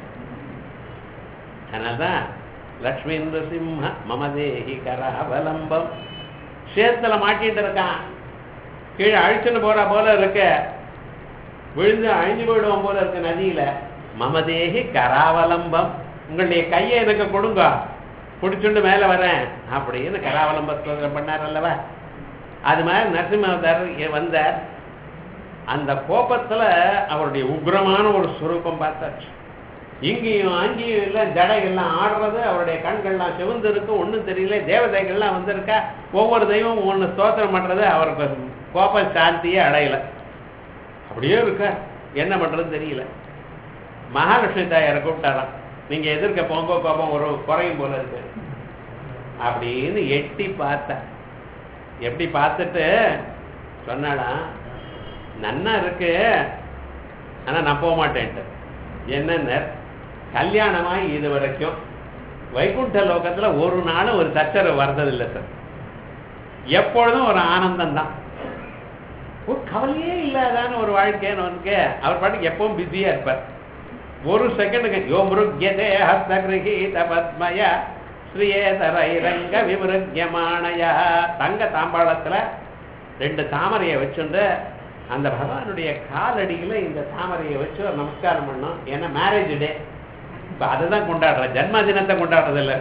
அதனால்தான் லக்ஷ்மி நரசிம்ம மமதேஹி கராவலம்பம் சேத்துல மாட்டிட்டு இருக்கான் கீழே அழிச்சுன்னு போற போல இருக்க விழுந்து அழிஞ்சு போயிடுவோம் போல இருக்கு நதியில மமதேகி கராவலம்பம் உங்களுடைய கையை எனக்கு கொடுங்க பிடிச்சுண்டு மேல வரேன் அப்படின்னு கராவலம்ப ஸ்தோத்திரம் பண்ணார் அல்லவா அது மாதிரி நரசிம்ம அவதாரர் வந்தார் அந்த கோபத்துல அவருடைய உக்ரமான ஒரு சுரூபம் பார்த்தாச்சு இங்கேயும் அங்கேயும் எல்லாம் ஜடைகள்லாம் ஆடுறது அவருடைய கண்கள்லாம் சிவந்து இருக்கு ஒண்ணும் தெரியல தேவதைகள்லாம் வந்திருக்கா ஒவ்வொரு தெய்வம் ஒண்ணு ஸ்தோத்திரம் பண்றது அவருக்கு கோபம் சாந்தியே அடையல அப்படியே இருக்கா என்ன பண்றதுன்னு தெரியல மகாலட்சுமி தாயாரை கூப்பிட்டாராம் நீங்க எதிர்க்க போங்க கோபம் ஒரு குறையும் போல இருக்கு அப்படின்னு எட்டி பார்த்தேன் எப்படி பார்த்துட்டு சொன்னாலாம் நன்னா இருக்கு ஆனா நான் போக மாட்டேன்ட்டு என்னன்னு கல்யாணமாய் இது வரைக்கும் வைகுண்ட லோகத்துல ஒரு நாளும் ஒரு சச்சரவு வர்றதில்லை சார் எப்பொழுதும் ஒரு ஆனந்தம் தான் ஒரு கவலையே இல்லாதான ஒரு வாழ்க்கைன்னு உனக்கு அவர் பாட்டுக்கு எப்பவும் பிஸியா இருப்பார் ஒரு செகண்டுக்கு யோ மிருக்யதே ஹஸ்தகிரகீத பத்மய ஸ்ரீயேதரைரங்க விமிருக்யமானயா தங்க தாம்பாளத்துல ரெண்டு தாமரையை வச்சுண்டு அந்த பகவானுடைய காலடியில இந்த தாமரையை வச்சு ஒரு நமஸ்காரம் பண்ணோம் ஏன்னா மேரேஜ் டே இப்ப அதுதான் கொண்டாடுற ஜன்ம தினத்தை கொண்டாடுறது இல்ல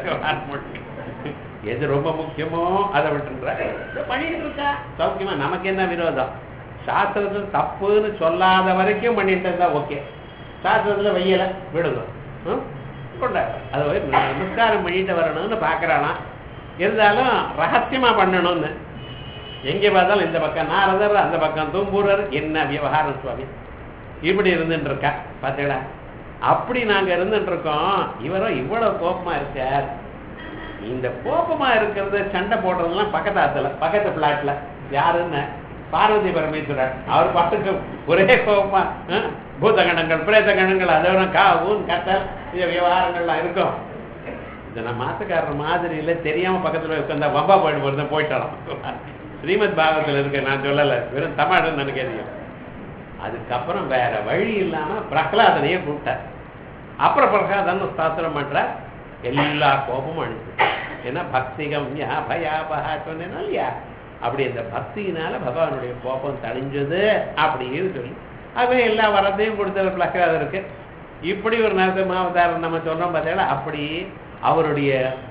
எது ரொம்ப முக்கியமோ அதை விட்டுன்ற பண்ணிட்டு இருக்கா சௌக்கியமா நமக்கு என்ன விரோதம் சாஸ்திரத்துல தப்புன்னு சொல்லாத வரைக்கும் பண்ணிட்டு இருந்தா ஓகே சாஸ்திரத்துல வையல விடுங்க ம்? கொண்டாடு அது போய் நமஸ்காரம் பண்ணிட்டு வரணும்னு பாக்குறாளாம் இருந்தாலும் ரகசியமா பண்ணணும்னு எங்கே பார்த்தாலும் இந்த பக்கம் நாரதர் அந்த பக்கம் தூம்பூரர் என்ன விவகாரம் சுவாமி இப்படி இருந்துட்டு இருக்கா பார்த்தீங்களா அப்படி நாங்க இருந்துட்டு இருக்கோம் இவரும் இவ்வளவு கோபமா இருக்கார் இந்த கோபமா இருக்கிறது சண்டை போடுறதெல்லாம் பக்கத்து ஆத்துல பக்கத்து பிளாட்ல யாருன்னு பார்வதி பரமேஸ்வரர் அவர் பாட்டுக்கு ஒரே கோபமா அஹ், பூத கணங்கள் பிரேத கணங்கள் அதோட கா ஊன் கத்தல் இந்த விவகாரங்கள்லாம் இருக்கும் இதை நான் மாத்துக்காரர் மாதிரி இல்லை தெரியாம பக்கத்துல உட்காந்தா வம்பா போயிட்டு போறது போயிட்டாலும் ஸ்ரீமத் பாகவத்தில் இருக்க நான் சொல்லல வெறும் தமிழ்னு எனக்கு தெரியும் அதுக்கப்புறம் வேற வழி இல்லாம பிரகலாதனையே கூப்பிட்டார் அப்புறம் பிரகலாதன் ஸ்தாத்திரம் பண்ற எல்லா கோபமும் அனுப்பி ஏன்னா பக்திகம் யா பயாபகா சொன்னேன்னா இல்லையா அப்படி இந்த பக்தியினால பகவானுடைய கோபம் தணிஞ்சது அப்படின்னு சொல்லி அவன் எல்லா வரத்தையும் கொடுத்த பிளக்காத இருக்கு இப்படி ஒரு நரசிம்மாவதாரம் நம்ம சொல்றோம் பார்த்தீங்களா அப்படி அவருடைய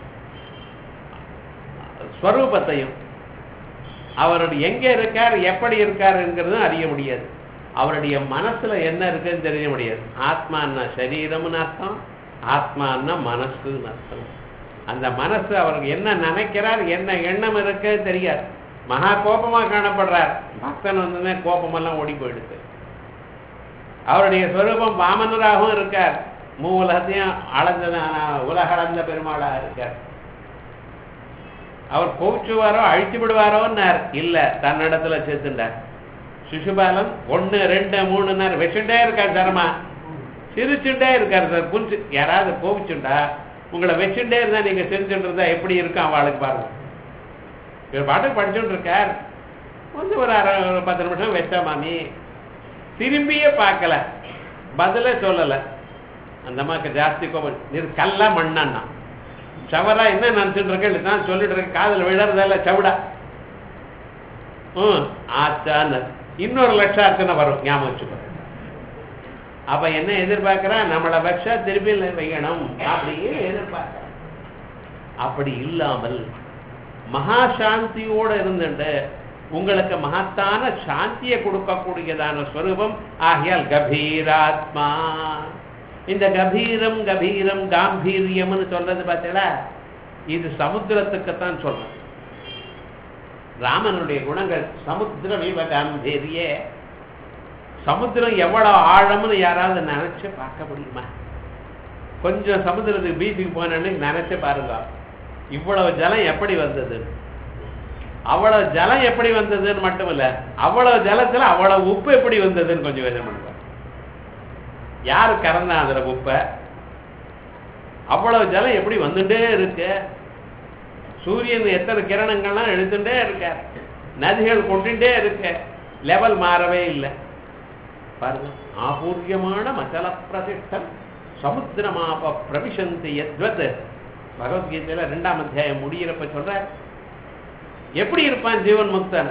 ஸ்வரூபத்தையும் அவருடைய எங்க இருக்கார் எப்படி இருக்காருங்கிறதும் அறிய முடியாது அவருடைய மனசுல என்ன இருக்குன்னு தெரிய முடியாது ஆத்மான்னா சரீரம்னு அர்த்தம் ஆத்மான்னா மனசுன்னு அர்த்தம் அந்த மனசு அவருக்கு என்ன நினைக்கிறார் என்ன எண்ணம் இருக்கு தெரியாது மகா கோபமா காணப்படுறார் பக்தன் வந்து கோபமெல்லாம் ஓடி போயிடுது அவருடைய ஸ்வரூபம் வாமனராகவும் இருக்கார் மூ உலகத்தையும் அளந்ததான உலக அளந்த பெருமாளா இருக்கார் அவர் கோவிச்சுவாரோ அழிச்சு விடுவாரோன்னார் இல்ல தன்னிடத்துல சேர்த்துட்டார் சிசுபாலன் ஒன்னு ரெண்டு மூணுன்னார் வச்சுட்டே இருக்கார் தர்மா சிரிச்சுட்டே இருக்கார் சார் புரிச்சு யாராவது கோவிச்சுண்டா உங்களை வச்சுட்டே இருந்தா நீங்க சிரிச்சுட்டு இருந்தா எப்படி இருக்கும் அவளுக்கு பாருங்க இவர் பாட்டுக்கு படிச்சுட்டு இருக்கார் கொஞ்சம் ஒரு அரை ஒரு பத்து நிமிஷம் வச்சா மாமி திரும்பியே பார்க்கல பதிலே சொல்லல அந்த அம்மாக்கு ஜாஸ்தி கோபம் நீர் கல்லா மண்ணான்னா சவரா என்ன நினைச்சிட்டு இருக்கேன் நான் சொல்லிட்டு இருக்கேன் காதல் விழறதில்ல சவுடா ம் ஆச்சான்னு இன்னொரு லட்சார்த்தனை வரும் ஞாபகம் வச்சுக்கோ அப்ப என்ன எதிர்பார்க்கிறா நம்மளை வச்சா திருப்பி வைக்கணும் அப்படின்னு எதிர்பார்க்கிறா அப்படி இல்லாமல் மகா சாந்தியோட இருந்துட்டு உங்களுக்கு மகத்தான சாந்தியை கொடுக்கக்கூடியதான ஸ்வரூபம் ஆகியால் கபீராத்மா இந்த கபீரம் கபீரம் காம்பீரியம்னு சொல்றது பார்த்தீங்களா இது சமுத்திரத்துக்குத்தான் சொல்றேன் ராமனுடைய குணங்கள் சமுத்திரம் இவ காம்பீரிய சமுத்திரம் எவ்வளவு ஆழம்னு யாராவது நினைச்சு பார்க்க முடியுமா கொஞ்சம் சமுத்திரத்துக்கு பீச்சுக்கு போனேன்னு நினைச்சு பாருங்க இவ்வளவு ஜலம் எப்படி வந்தது அவ்வளவு ஜலம் எப்படி வந்ததுன்னு மட்டும் இல்ல அவ்வளவு ஜலத்துல அவ்வளவு உப்பு எப்படி வந்ததுன்னு கொஞ்சம் யோசனை பண்ணுங்க யாரு கறந்தா அதுல உப்ப அவ்வளவு ஜலம் எப்படி வந்துட்டே இருக்கு சூரியன் எத்தனை கிரணங்கள்லாம் எடுத்துட்டே இருக்க நதிகள் கொண்டுட்டே இருக்க லெவல் மாறவே இல்லை பாருங்க ஆபூர்யமான மச்சல பிரதிஷ்டம் சமுத்திரமாப பிரவிசந்தி எத்வத் பகவத்கீதையில ரெண்டாம் அத்தியாயம் முடியிறப்ப சொல்ற எப்படி இருப்பான் ஜீவன் முக்தன்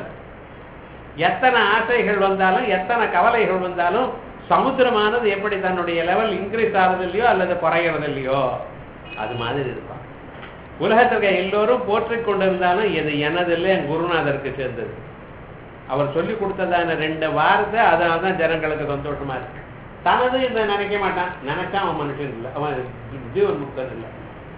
எத்தனை ஆசைகள் வந்தாலும் எத்தனை கவலைகள் வந்தாலும் சமுத்திரமானது எப்படி தன்னுடைய லெவல் இன்க்ரீஸ் ஆகிறது இல்லையோ அல்லது குறைகிறது இல்லையோ அது மாதிரி இருப்பான் உலகத்திற்கு எல்லோரும் போற்றிக் கொண்டிருந்தாலும் இது எனதில்லை என் குருநாதருக்கு சேர்ந்தது அவர் சொல்லி கொடுத்ததான ரெண்டு வார்த்தை அதனால தான் ஜனங்களுக்கு சந்தோஷமா இருக்கு தனது இந்த நினைக்க மாட்டான் நினைச்சா அவன் மனுஷன் இல்லை அவன் ஜீவன் முக்தன் இல்லை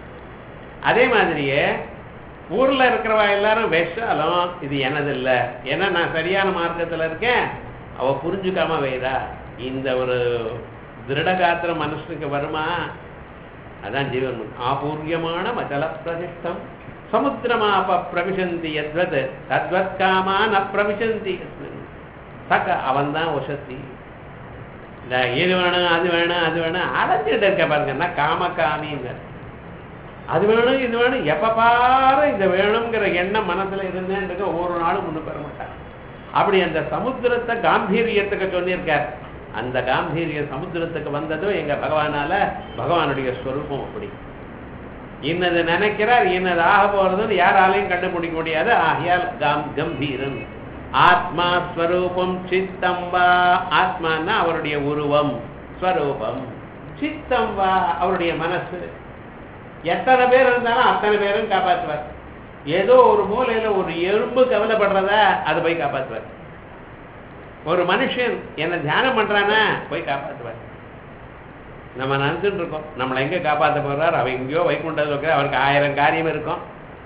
அதே மாதிரியே ஊர்ல இருக்கிறவா எல்லாரும் வெச்சாலும் இது எனது இல்லை ஏன்னா நான் சரியான மார்க்கத்துல இருக்கேன் அவ புரிஞ்சுக்காம வைரா இந்த ஒரு திருடகாத்திர மனசுக்கு வருமா அதான் ஜீவன் முக்தி. ஆபூர்யமான மச்சல பிரதிஷ்டம் சமுத்திரமாப பிரவிசந்தி எத்வத் தத்வத் காமான் அப்பிரவிசந்தி யஸ்மின். சக அவன் தான் வசதி இந்த இது வேணும் அது வேணும் அது வேணும் அலைஞ்சிட்டு இருக்க பாருங்க என்ன காம காமிங்க அது வேணும் இது வேணும் எப்ப பாரு இது வேணுங்கிற எண்ணம் மனசுல இருந்தேன் இருக்க ஒவ்வொரு நாளும் முன்னுக்கு வர மாட்டான் அப்படி அந்த சமுத்திரத்தை காம்பீரியத்துக்கு சொல்லியிருக்கார் அந்த காம்பீரிய சமுத்திரத்துக்கு வந்ததும் எங்க பகவானால பகவானுடைய ஸ்வரூபம் அப்படி இன்னது நினைக்கிறார் இன்னது ஆக போறதுன்னு யாராலையும் கண்டுபிடிக்க முடியாது ஆகியால் காம் கம்பீரன் ஆத்மா ஸ்வரூபம் சித்தம் வா ஆத்மான்னா அவருடைய உருவம் ஸ்வரூபம் சித்தம் வா அவருடைய மனசு எத்தனை பேர் இருந்தாலும் அத்தனை பேரும் காப்பாற்றுவார் ஏதோ ஒரு மூலையில ஒரு எறும்பு கவலைப்படுறதா அதை போய் காப்பாற்றுவார் ஒரு மனுஷன் என்ன தியானம் பண்றானா போய் காப்பாற்றுவார் நம்ம நினைச்சுட்டு இருக்கோம் நம்மளை எங்க காப்பாற்ற போறார் அவன் எங்கேயோ வைகுண்ட லோகத்தில் அவருக்கு ஆயிரம் காரியம் இருக்கும்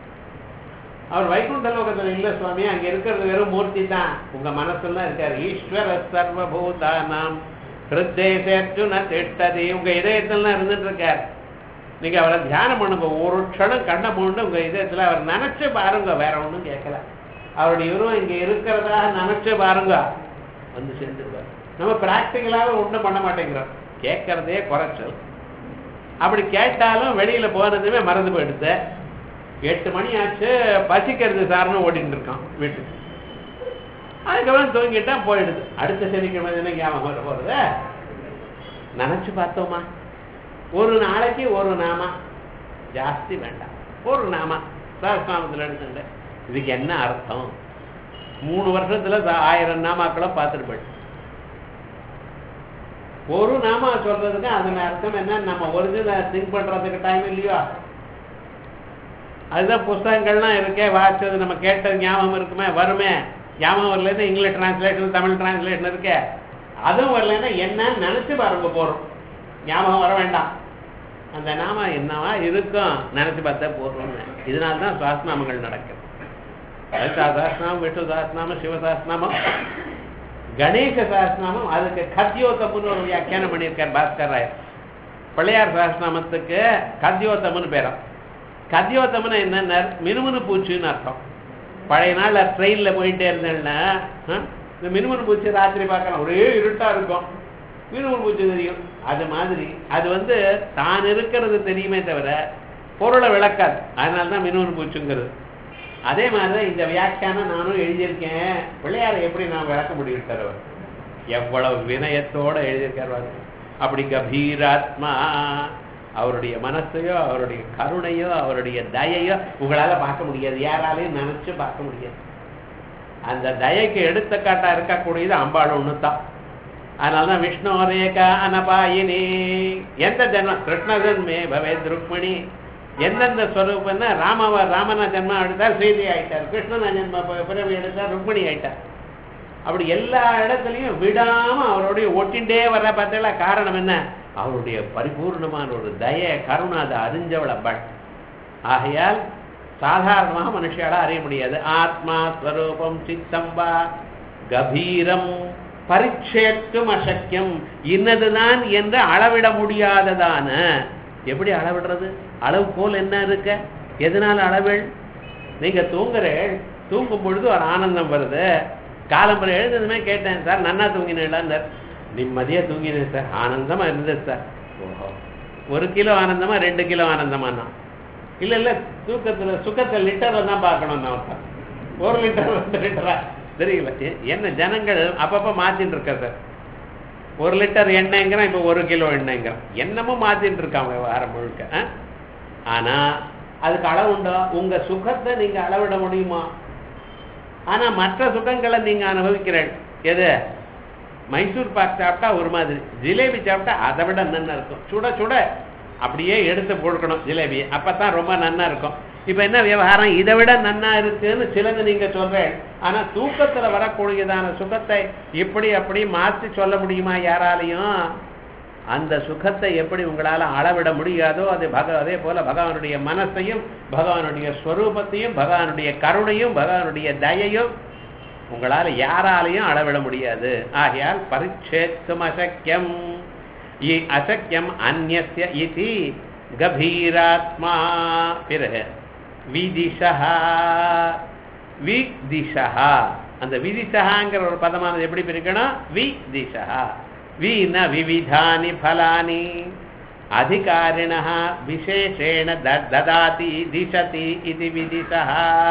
அவர் வைகுண்ட லோகத்துல இல்ல சுவாமி அங்க இருக்கிறது வெறும் மூர்த்தி தான் உங்க மனசுல இருக்காரு ஈஸ்வர சர்வபூதானாம் ஹிருத்தேசேர்ஜுன திட்டதி உங்க இதயத்துல இருந்துட்டு இருக்கார் நீங்க அவரை தியானம் பண்ணுங்க ஒரு க்ஷணம் கண்ணை மூண்டு உங்க இதயத்துல அவர் நினைச்சு பாருங்க வேற ஒண்ணும் கேட்கல அவருடைய உருவம் இங்க இருக்கிறதா நினைச்சு பாருங்க வந்து சேர்ந்துருவார் நம்ம பிராக்டிக்கலாக ஒண்ணும் பண்ண மாட்டேங்கிறோம் கேட்கறதே குறைச்சல் அப்படி கேட்டாலும் வெளியில போனதுமே மறந்து போயிடுது எட்டு மணி ஆச்சு பசிக்கிறது சார்னு ஓடிட்டு இருக்கான் வீட்டுக்கு அதுக்கப்புறம் தூங்கிட்டா போயிடுது அடுத்த சனிக்கிழமை தினம் ஞாபகம் வர போறது நினைச்சு பார்த்தோமா ஒரு நாளைக்கு ஒரு நாமா ஜாஸ்தி வேண்டாம் ஒரு நாமா சஹஸ்நாமத்தில் எடுத்துட்டு இதுக்கு என்ன அர்த்தம் மூணு வருஷத்துல ச- ஆயிரம் நாமாக்களை பார்த்துருப்பேன் ஒரு நாமா சொல்றதுக்கு அதன் அர்த்தம் என்ன நம்ம ஒரிஜினல் திங்க் பண்றதுக்கு டைம் இல்லையோ அதுதான் புஸ்தகங்கள்லாம் இருக்கே வாசிச்சது நம்ம கேட்டது ஞாபகம் இருக்குமே வருமே ஞாபகம் வரலன்னா இங்கிலீஷ் டிரான்ஸ்லேஷன் தமிழ் டிரான்ஸ்லேஷன் இருக்கே அதுவும் வரலன்னா என்னன்னு நினைச்சு பாருங்க போறோம் ஞாபகம் வர வேண்டாம் அந்த நாம என்னவா இருக்கும் நினைச்சு பார்த்தா போறோம்னு இதனால தான் சுவாசநாமங்கள் நடக்குது லலிதா சஹஸ்ரநாமம் விஷ்ணு சஹஸ்ரநாமம் சிவ சஹஸ்ரநாமம் கணேச சஹஸ்ரநாமம் அதுக்கு கத்தியோத்தம்னு ஒரு வியாக்கியானம் பண்ணியிருக்கார் பாஸ்கர் ராயர் பிள்ளையார் சஹஸ்ரநாமத்துக்கு கத்தியோத்தம்னு பேரம் கத்தியோத்தம்னு என்னன்னா மினுமினு பூச்சின்னு அர்த்தம் பழைய நாள்ல ட்ரெயின்ல போயிட்டே இருந்தேன்னா ஆ, இந்த மினுமினு பூச்சி ராத்திரி பார்க்கலாம் ஒரே இருட்டா இருக்கும் மினுமினு பூச்சி தெரியும் அது மாதிரி அது வந்து தான் இருக்கிறது தெரியுமே தவிர பொருளை விளக்காது அதனால தான் மினுமினு பூச்சிங்கிறது அதே மாதிரி தான் இந்த வியாக்கியானம் நானும் எழுதியிருக்கேன் பிள்ளையாரை எப்படி நான் விளக்க முடியும் சார் அவர் எவ்வளவு வினயத்தோட எழுதியிருக்கார் பாருங்க. அப்படி கபீராத்மா அவருடைய மனசையோ அவருடைய கருணையோ அவருடைய தயையோ உங்களால பார்க்க முடியாது யாராலையும் நினைச்சு பார்க்க முடியாது அந்த தயைக்கு எடுத்துக்காட்டா இருக்கக்கூடியது அம்பாள் ஒண்ணுதான் அதனாலதான் விஷ்ணு ரேகா அனபாயினி எந்த ஜென்மம் கிருஷ்ணஜன்மே பவேத் ருக்மணி எந்தெந்த ஸ்வரூபம்னா ராமவ ராமனா ஜென்மம் எடுத்தார் ஸ்ரீதி ஆயிட்டார் கிருஷ்ணனா ஜென்ம ப- பிறவி எடுத்தார் ருக்மணி ஆயிட்டார் அப்படி எல்லா இடத்துலையும் விடாம அவருடைய ஒட்டிண்டே வர பார்த்தல காரணம் என்ன அவருடைய பரிபூர்ணமான ஒரு தய கருணை அதை அறிஞ்சவள் அம்பாள் ஆகையால் சாதாரணமாக மனுஷால அறிய முடியாது ஆத்மா ஸ்வரூபம் சித்தம் வா கபீரம் பரிச்சேத்தும் அசக்கியம் இன்னதுதான் என்று அளவிட முடியாததான எப்படி அளவிடுறது அளவு போல் என்ன இருக்க எதனால அளவில் நீங்க தூங்குறேன் தூங்கும் பொழுது ஒரு ஆனந்தம் வருது காலம்பரை எழுந்ததுமே கேட்டேன் சார் நன்னா தூங்கினேன் நிம்மதியா தூங்கினேன் சார் ஆனந்தமா இருந்தது சார் ஓஹோ ஒரு கிலோ ஆனந்தமா ரெண்டு கிலோ ஆனந்தமானா இல்ல இல்ல தூக்கத்துல சுக்கத்தை லிட்டர்ல தான் பார்க்கணும் நான் ஒருத்தன். ஒரு லிட்டர் ரெண்டு லிட்டரா தெரியல எ- என்ன ஜனங்கள் அப்பப்ப மாத்திட்டு இருக்க சார் ஒரு லிட்டர் எண்ணெய்ங்கிறான் இப்ப ஒரு கிலோ எண்ணெய்ங்கிறான் என்னமோ மாத்திட்டு இருக்கான் வாரம் முழுக்க ஆ? ஆனா அதுக்கு அளவு உண்டோ உங்க சுகத்தை நீங்க அளவிட முடியுமா ஆனா மற்ற சுகங்களை நீங்க அனுபவிக்கிறீர்கள் எது மைசூர் பாக் சாப்பிட்டா ஒரு மாதிரி ஜிலேபி சாப்பிட்டா அதை விட நன்னா இருக்கும் சுட சுட அப்படியே எடுத்து போடுக்கணும் ஜிலேபி அப்பதான் ரொம்ப நன்னா இருக்கும் இப்ப என்ன விவகாரம் இதை விட நன்னா இருக்குன்னு சிலது நீங்க சொல்றேன் ஆனா தூக்கத்துல வரக்கூடியதான சுகத்தை இப்படி அப்படி மாற்றி சொல்ல முடியுமா யாராலையும் அந்த சுகத்தை எப்படி உங்களால அளவிட முடியாதோ அது பக அதே போல பகவானுடைய மனசையும் பகவானுடைய ஸ்வரூபத்தையும் பகவானுடைய கருணையும் பகவானுடைய தயையும் உங்களால யாராலையும் அளவிட முடியாது ஆகையால் பரிச்சேத்தும் அசக்கியம் இ- அசக்கியம் அந்நிய இதி கபீராத்மா பிறகு விதிஷா விதிஷா அந்த விதிஷாங்கிற ஒரு பதமானது எப்படி பிரிக்கணும் விதிஷா வீண விவிதானி பலானி அதிகாரிண விசேஷேண த- ததாதி திசதி இது விதிஷா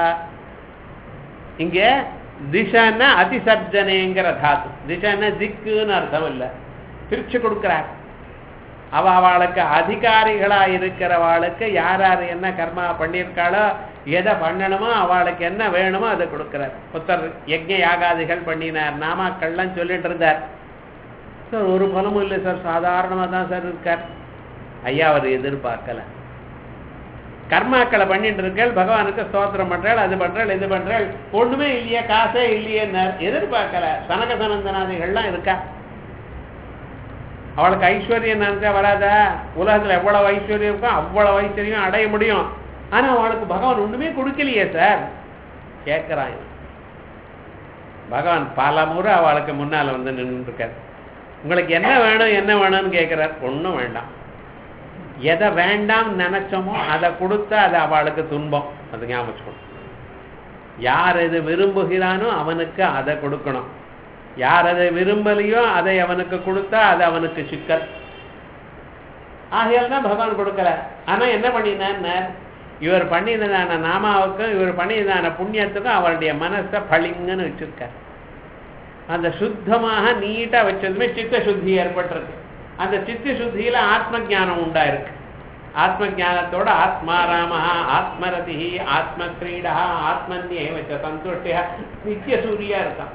இங்க திசன்னா அதிசர்ஜனேங்கிற தாத்து திசன்னா திக்குன்னு அர்த்தம் இல்ல பிரிச்சு கொடுக்கிறார் அவ அவளுக்கு அதிகாரிகளா இருக்கிறவாளுக்கு யார் யார் என்ன கர்மா பண்ணியிருக்காளோ எதை பண்ணணுமோ அவளுக்கு என்ன வேணுமோ அதை கொடுக்கிறார் புத்தர் யஜ்ஞ யாகாதிகள் பண்ணினார் நாமாக்கள்லாம் சொல்லிட்டு இருந்தார் சார் ஒரு பலமும் இல்லை சார் சாதாரணமா தான் சார் இருக்கார் ஐயா அவர் எதிர்பார்க்கல கர்மாக்களை பண்ணிட்டு இருக்கேள் பகவானுக்கு ஸ்தோத்திரம் பண்றாள் அது பண்றாள் இது பண்றாள் ஒண்ணுமே இல்லையே காசே இல்லையே எதிர்பார்க்கல சனக சனந்தனாதிகள்லாம் இருக்கா அவளுக்கு ஐஸ்வர்யம் நினைச்சா வராதா உலகத்துல எவ்வளவு ஐஸ்வர்யம் இருக்கோ அவ்வளவு ஐஸ்வர்யம் அடைய முடியும் ஆனா அவளுக்கு பகவான் ஒண்ணுமே கொடுக்கலையே சார் கேட்கிறான் இவன். பகவான் பல முறை அவளுக்கு முன்னால வந்து நின்று இருக்கார் உங்களுக்கு என்ன வேணும் என்ன வேணும்னு கேட்கிறார் ஒண்ணும் வேண்டாம் எதை வேண்டாம் நினைச்சோமோ அதை கொடுத்தா அது அவளுக்கு துன்பம் அது ஞாபகம் வச்சுக்கணும் யார் எது விரும்புகிறானோ அவனுக்கு அதை கொடுக்கணும் யார் அதை விரும்பலையோ அதை அவனுக்கு கொடுத்தா அது அவனுக்கு சிக்கல் ஆகையால் தான் பகவான் கொடுக்கல ஆனா என்ன பண்ணினார் இவர் பண்ணினதான நாமாவுக்கும் இவர் பண்ணினதான புண்ணியத்துக்கும் அவருடைய மனசை பளிங்குன்னு வச்சிருக்கார் அந்த சுத்தமாக நீட்டா வச்சதுமே சித்த சுத்தி ஏற்பட்டிருக்கு அந்த சித்த சுத்தியில ஆத்ம ஞானம் உண்டாயிருக்கு ஆத்ம ஞானத்தோட ஆத்மாராம ஆத்மரதி ஆத்ம கிரீடா ஆத்மன்யேவ சந்துஷ்டியா நித்திய சூரியா இருக்கான்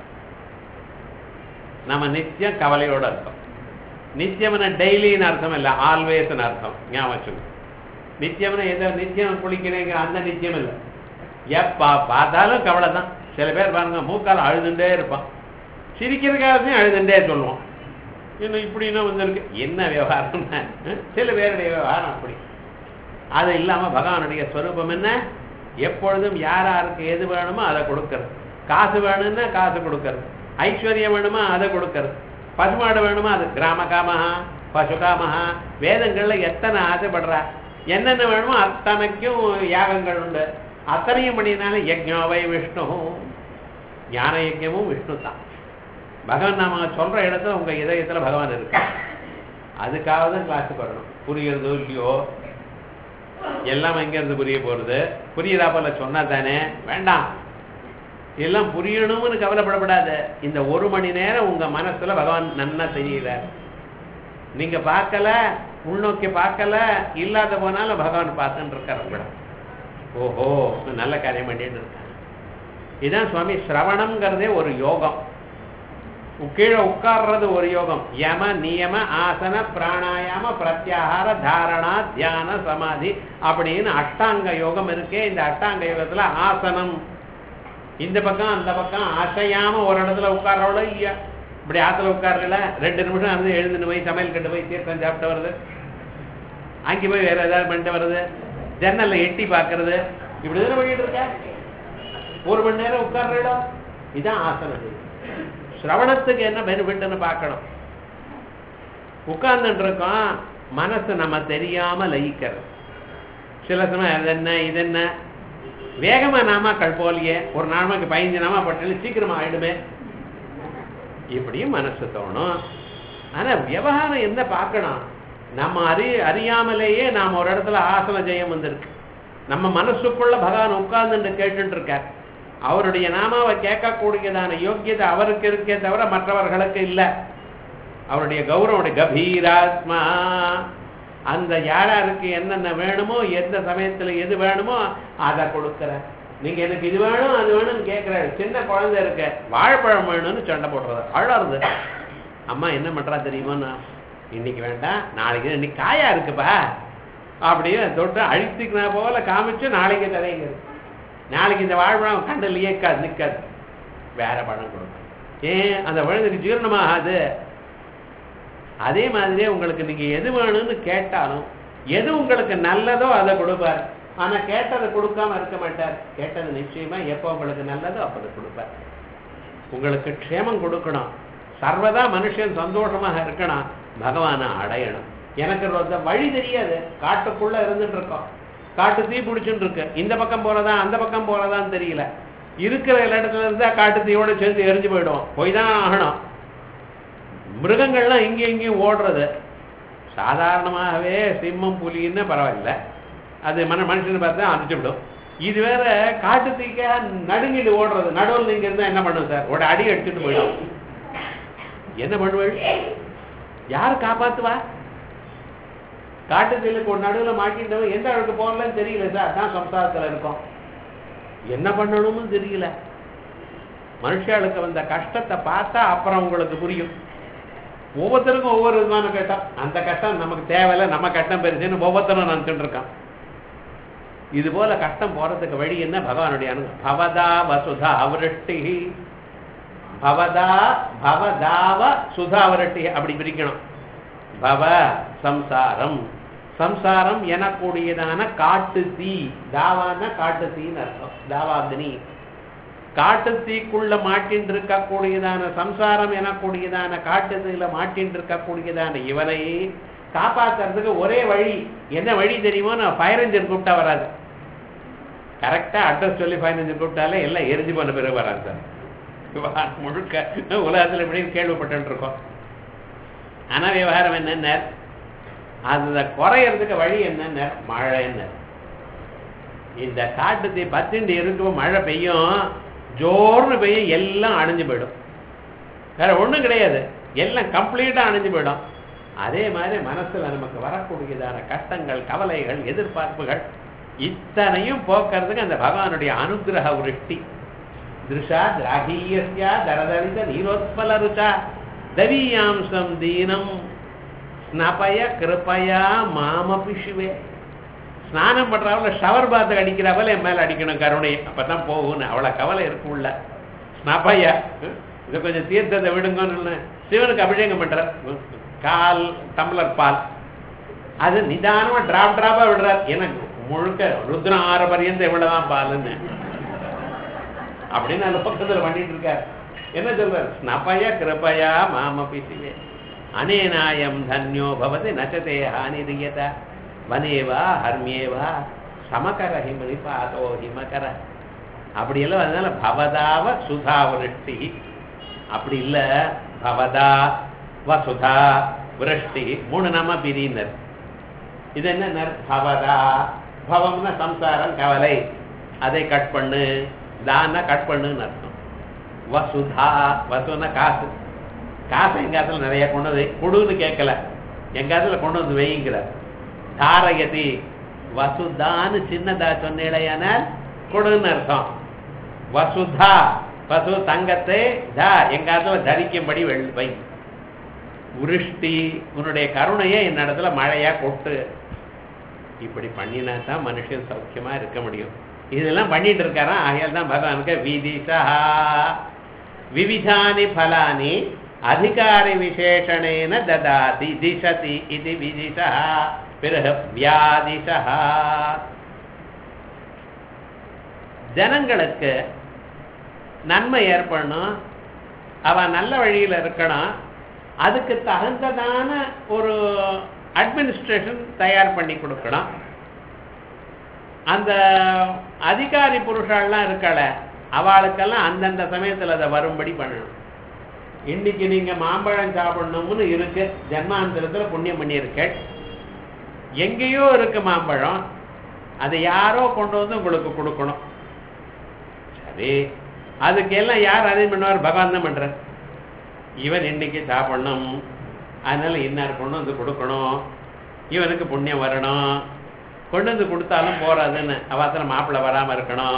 நம்ம நித்தியம் கவலையோட இருக்கோம் நித்தியம்னா டெய்லின்னு அர்த்தம் இல்லை ஆல்வேஸ்னு அர்த்தம் ஞாபகம் வச்சுக்கணும். நித்தியம்னா ஏதோ நித்தியம் குளிக்கிறேங்கிற அந்த நித்தியம் இல்லை எப்பா பார்த்தாலும் கவலை தான் சில பேர் பாருங்க மூக்கால் அழுதுண்டே இருப்பான் சிரிக்கிறதுக்காகத்தையும் அழுதுண்டே சொல்லுவோம் இன்னும் இப்படின்னா வந்திருக்கு என்ன விவகாரம்னா சில பேருடைய விவகாரம் அப்படி அது இல்லாம பகவானுடைய ஸ்வரூபம் என்ன எப்பொழுதும் யார் யாருக்கு எது வேணுமோ அதை கொடுக்கறது காசு வேணும்னா காசு கொடுக்கறது ஐஸ்வர்யம் வேணுமா அதை கொடுக்கறது பசுமாடு வேணுமா அது கிராம காமஹா பசு காமஹா வேதங்கள்ல எத்தனை ஆசைப்படுறா என்னென்ன வேணுமோ அத்தனைக்கும் யாகங்கள் உண்டு அத்தனையும் பண்ணினால யஜ்ஞோவை விஷ்ணு ஞான யஜ்ஞமும் விஷ்ணு தான் பகவான் நாம சொல்ற இடத்துல உங்க இதயத்துல பகவான் இருக்கு அதுக்காக தான் கிளாஸுக்கு வரணும் புரியுறதோ இல்லையோ எல்லாம் எங்க இருந்து புரிய போறது புரியுதா போல சொன்னா தானே வேண்டாம் எல்லாம் புரியணும்னு கவலைப்படப்படாத இந்த ஒரு மணி நேரம் உங்க மனசுல பகவான் நன்னா தெரியல நீங்க பார்க்கல உள்நோக்கி பார்க்கல இல்லாத போனாலும் பகவான் பார்த்துட்டு இருக்காரு உங்களை ஓஹோ நல்ல காரியம் பண்ணிட்டு இருக்காங்க இதான் சுவாமி சிரவணம்ங்கிறதே ஒரு யோகம் கீழே உட்கார்றது ஒரு யோகம் யம நியம ஆசன பிராணாயாம பிரத்யாகார தாரணா தியான சமாதி அப்படின்னு அஷ்டாங்க யோகம் இருக்கே இந்த அஷ்டாங்க யோகத்துல ஆசனம் இந்த பக்கம் அந்த பக்கம் அசையாம ஒரு இடத்துல உட்கார்றவளோ இல்லையா இப்படி ஆத்துல உட்கார்றல ரெண்டு நிமிஷம் வந்து எழுந்துன்னு போய் சமையல் கட்டு போய் தீர்த்தம் சாப்பிட்டு வருது அங்கே போய் வேற ஏதாவது பண்ணிட்டு வருது ஜன்னல்ல எட்டி பார்க்கறது இப்படி தானே பண்ணிட்டு இருக்க ஒரு மணி நேரம் உட்கார்ற இடம் இதான் ஆசனம் சிரவணத்துக்கு என்ன பெனிஃபிட்னு பார்க்கணும் உட்கார்ந்துட்டு இருக்கோம் மனசு நம்ம தெரியாம லயிக்கிறது சில சமயம் அது என்ன இது என்ன வேகமா நாமாக்கள் போலியே ஒரு நாமாக்கு பதினஞ்சு நாமா பட்டு சீக்கிரமா ஆயிடுமே இப்படியும் மனசு தோணும் ஆனா விவகாரம் என்ன பார்க்கணும் நம்ம அறி அறியாமலேயே நாம் ஒரு இடத்துல ஆசன ஜெயம் வந்திருக்கு நம்ம மனசுக்குள்ள பகவான் உட்கார்ந்துட்டு கேட்டுட்டு இருக்கார் அவருடைய நாமாவை கேட்கக்கூடியதான யோக்கியதை அவருக்கு இருக்கே தவிர மற்றவர்களுக்கு இல்லை அவருடைய கௌரவனுடைய கபீராத்மா அந்த யாராருக்கு என்னென்ன வேணுமோ எந்த சமயத்துல எது வேணுமோ அதை கொடுக்கிற நீங்க எனக்கு இது வேணும் அது வேணும்னு கேட்கிறாரு சின்ன குழந்தை இருக்க வாழைப்பழம் வேணும்னு சண்டை போடுறது அழறது அம்மா என்ன பண்றா தெரியுமா இன்னைக்கு வேண்டாம் நாளைக்கு இன்னைக்கு காயா இருக்குப்பா அப்படியே தொட்டு அழித்துக்கினா போல காமிச்சு நாளைக்கு தரையுங்கிறது நாளைக்கு இந்த வாழைப்பழம் கண்டலையே இருக்காது நிற்காது வேற பழம் கொடுக்கும் ஏன் அந்த குழந்தைக்கு ஜீரணமாகாது அதே மாதிரியே உங்களுக்கு நீங்க எது வேணும்னு கேட்டாலும் எது உங்களுக்கு நல்லதோ அதை கொடுப்பார் ஆனா கேட்டதை கொடுக்காம இருக்க மாட்டார் கேட்டது நிச்சயமா எப்போ உங்களுக்கு நல்லதோ அப்போ கொடுப்பார் உங்களுக்கு க்ஷேமம் கொடுக்கணும் சர்வதா மனுஷன் சந்தோஷமாக இருக்கணும் பகவானை அடையணும் எனக்கு ரொம்ப வழி தெரியாது காட்டுக்குள்ள இருந்துட்டு இருக்கோம் காட்டு தீ பிடிச்சுட்டு இருக்கு இந்த பக்கம் போறதா அந்த பக்கம் போறதான்னு தெரியல இருக்கிற இடத்துல இருந்தா காட்டு தீயோட சேர்ந்து எரிஞ்சு போயிடும் போய் தான் ஆகணும் மிருகங்கள்லாம் இங்கேயும் இங்கேயும் ஓடுறது சாதாரணமாகவே சிம்மம் புலின்னு பரவாயில்ல அது மன மனுஷனை பார்த்தா அடிச்சு விடும் இது வேற காட்டு தீக்க நடுங்கிட்டு ஓடுறது நடுவில் நீங்க இருந்தா என்ன பண்ணும் சார் ஒரு அடி அடிச்சுட்டு போயிடும் என்ன பண்ணுவள் யார் காப்பாத்துவா காட்டு தீலுக்கு ஒரு நடுவில் மாட்டிட்டவன் எந்த அளவுக்கு போகலன்னு தெரியல சார் அதான் சம்சாரத்தில் இருக்கோம் என்ன பண்ணணும்னு தெரியல மனுஷாளுக்கு வந்த கஷ்டத்தை பார்த்தா அப்புறம் உங்களுக்கு புரியும் ஒவ்வொருத்தருக்கும் ஒவ்வொரு விதமான கஷ்டம் அந்த கஷ்டம் நமக்கு தேவையில்லை நம்ம கஷ்டம் பெருசுன்னு ஒவ்வொருத்தரும் நினச்சிட்டு இருக்கான் இது போல கஷ்டம் போறதுக்கு வழி என்ன பகவானுடைய அனு பவதா வசுதா விருஷ்டி பவதா பவதாவ சுதா விரட்டி அப்படி பிரிக்கணும் பவ சம்சாரம் சம்சாரம் எனக்கூடியதான காட்டு தீ தாவான காட்டு தீன்னு அர்த்தம் தாவாக்னி காட்டு தீக்குள்ள மாட்டின் இருக்கக்கூடியதான சம்சாரம் எனக்கூடியதான காட்டு தீல மாட்டின் இருக்கக்கூடியதான இவனை காப்பாத்துறதுக்கு ஒரே வழி என்ன வழி தெரியுமோ நான் ஃபயர் இன்ஜின் கூப்பிட்டா வராது கரெக்டா அட்ரஸ் சொல்லி ஃபயர் இன்ஜின் கூப்பிட்டாலே எல்லாம் எரிஞ்சு போன பிறகு வராது சார் முழுக்க உலகத்தில் இப்படி கேள்விப்பட்டு இருக்கோம் ஆனா விவகாரம் என்னென்ன அந்த குறையறதுக்கு வழி என்னென்ன மழைன்னு இந்த காட்டு தீ பத்துண்டு இருக்கும் மழை பெய்யும் ஜோர்னு பெய்யும் எல்லாம் அணிஞ்சு போயிடும் வேற ஒண்ணும் கிடையாது எல்லாம் கம்ப்ளீட்டா அணிஞ்சு போயிடும் அதே மாதிரி மனசுல நமக்கு வரக்கூடியதான கஷ்டங்கள் கவலைகள் எதிர்பார்ப்புகள் இத்தனையும் போக்குறதுக்கு அந்த பகவானுடைய அனுகிரக விருஷ்டி திருஷா திராகீயஸ்யா தரதரித நீரோத்பல ருச்சா தவீயாம்சம் தீனம் ஸ்னபய கிருபயா மாமபி சிவே ஸ்நானம் பண்றாவல ஷவர் பாத்து அடிக்கிறவல என் மேல அடிக்கணும் கருணை அப்பதான் போகும்னு அவ்வளவு கவலை இருக்கும்ல ஸ்னபய இதை கொஞ்சம் தீர்த்தத்தை விடுங்கன்னு சிவனுக்கு அபிஷேகம் பண்ற கால் டம்ளர் பால் அது நிதானமா டிராப் டிராப்பா விடுறார் எனக்கு முழுக்க ருத்ரம் ஆற பரியந்த இவ்வளவுதான் பாலுன்னு அப்படின்னு அந்த பக்கத்துல பண்ணிட்டு இருக்கார் என்ன சொல்றார் ஸ்னபய கிருபயா மாமபி சிவே அனேனாயம் தன்யோ பவதி நச்சதே ஹானிரியத வனேவா ஹர்மியேவா சமகர ஹிமனிபாதோ ஹிமகர அப்படியெல்லாம் அதனால பவதாவ சுதா விருஷ்டி அப்படி இல்ல பவதா வசுதா விருஷ்டி மூணு நாம பிரினர் இது என்ன பவதா பவம்னா சம்சாரம் கவலை அதை கட் பண்ணு தான கட் பண்ணுன்னு அர்த்தம் வசுதா வசுன்னா காசு காசை எங்காத்துல நிறைய கொண்டு வந்து கொடுன்னு கேட்கல எங்காத்துல கொண்டு வந்து வைங்கிறார் தாரயதி வசுதான்னு சின்னதா சொன்னேடையானால் கொடுன்னு அர்த்தம் வசுதா வசு தங்கத்தை தா எங்காத்துல தரிக்கும்படி வெள் வை உருஷ்டி உன்னுடைய கருணையை என்னிடத்துல மழையா கொட்டு இப்படி பண்ணினா தான் மனுஷன் சௌக்கியமா இருக்க முடியும் இதெல்லாம் பண்ணிட்டு இருக்காராம் ஆகையால் தான் பகவானுக்கு விதிஷா விவிதானி பலானி அதிகாரி விசேஷணேன ததாதி திசதி இது விதிஷா பிறகு வியாதிஷா ஜனங்களுக்கு நன்மை ஏற்படணும் அவ நல்ல வழியில இருக்கணும் அதுக்கு தகுந்ததான ஒரு அட்மினிஸ்ட்ரேஷன் தயார் பண்ணி கொடுக்கணும் அந்த அதிகாரி புருஷாலாம் இருக்கல அவளுக்கெல்லாம் அந்தந்த சமயத்துல அதை வரும்படி பண்ணணும் இன்னைக்கு நீங்க மாம்பழம் சாப்பிடணும்னு இருக்கு ஜன்மாந்திரத்துல புண்ணியம் பண்ணியிருக்க எங்கேயோ இருக்கு மாம்பழம் அதை யாரோ கொண்டு வந்து உங்களுக்கு கொடுக்கணும் சரி அதுக்கு எல்லாம் யார் அரேஞ்ச் பண்ணுவார் பகவான் தான் பண்றார் இவன் இன்னைக்கு சாப்பிடணும் அதனால இன்னார் கொண்டு வந்து கொடுக்கணும் இவனுக்கு புண்ணியம் வரணும் கொண்டு வந்து கொடுத்தாலும் போறாதுன்னு அவாசல மாப்பிள்ளை வராம இருக்கணும்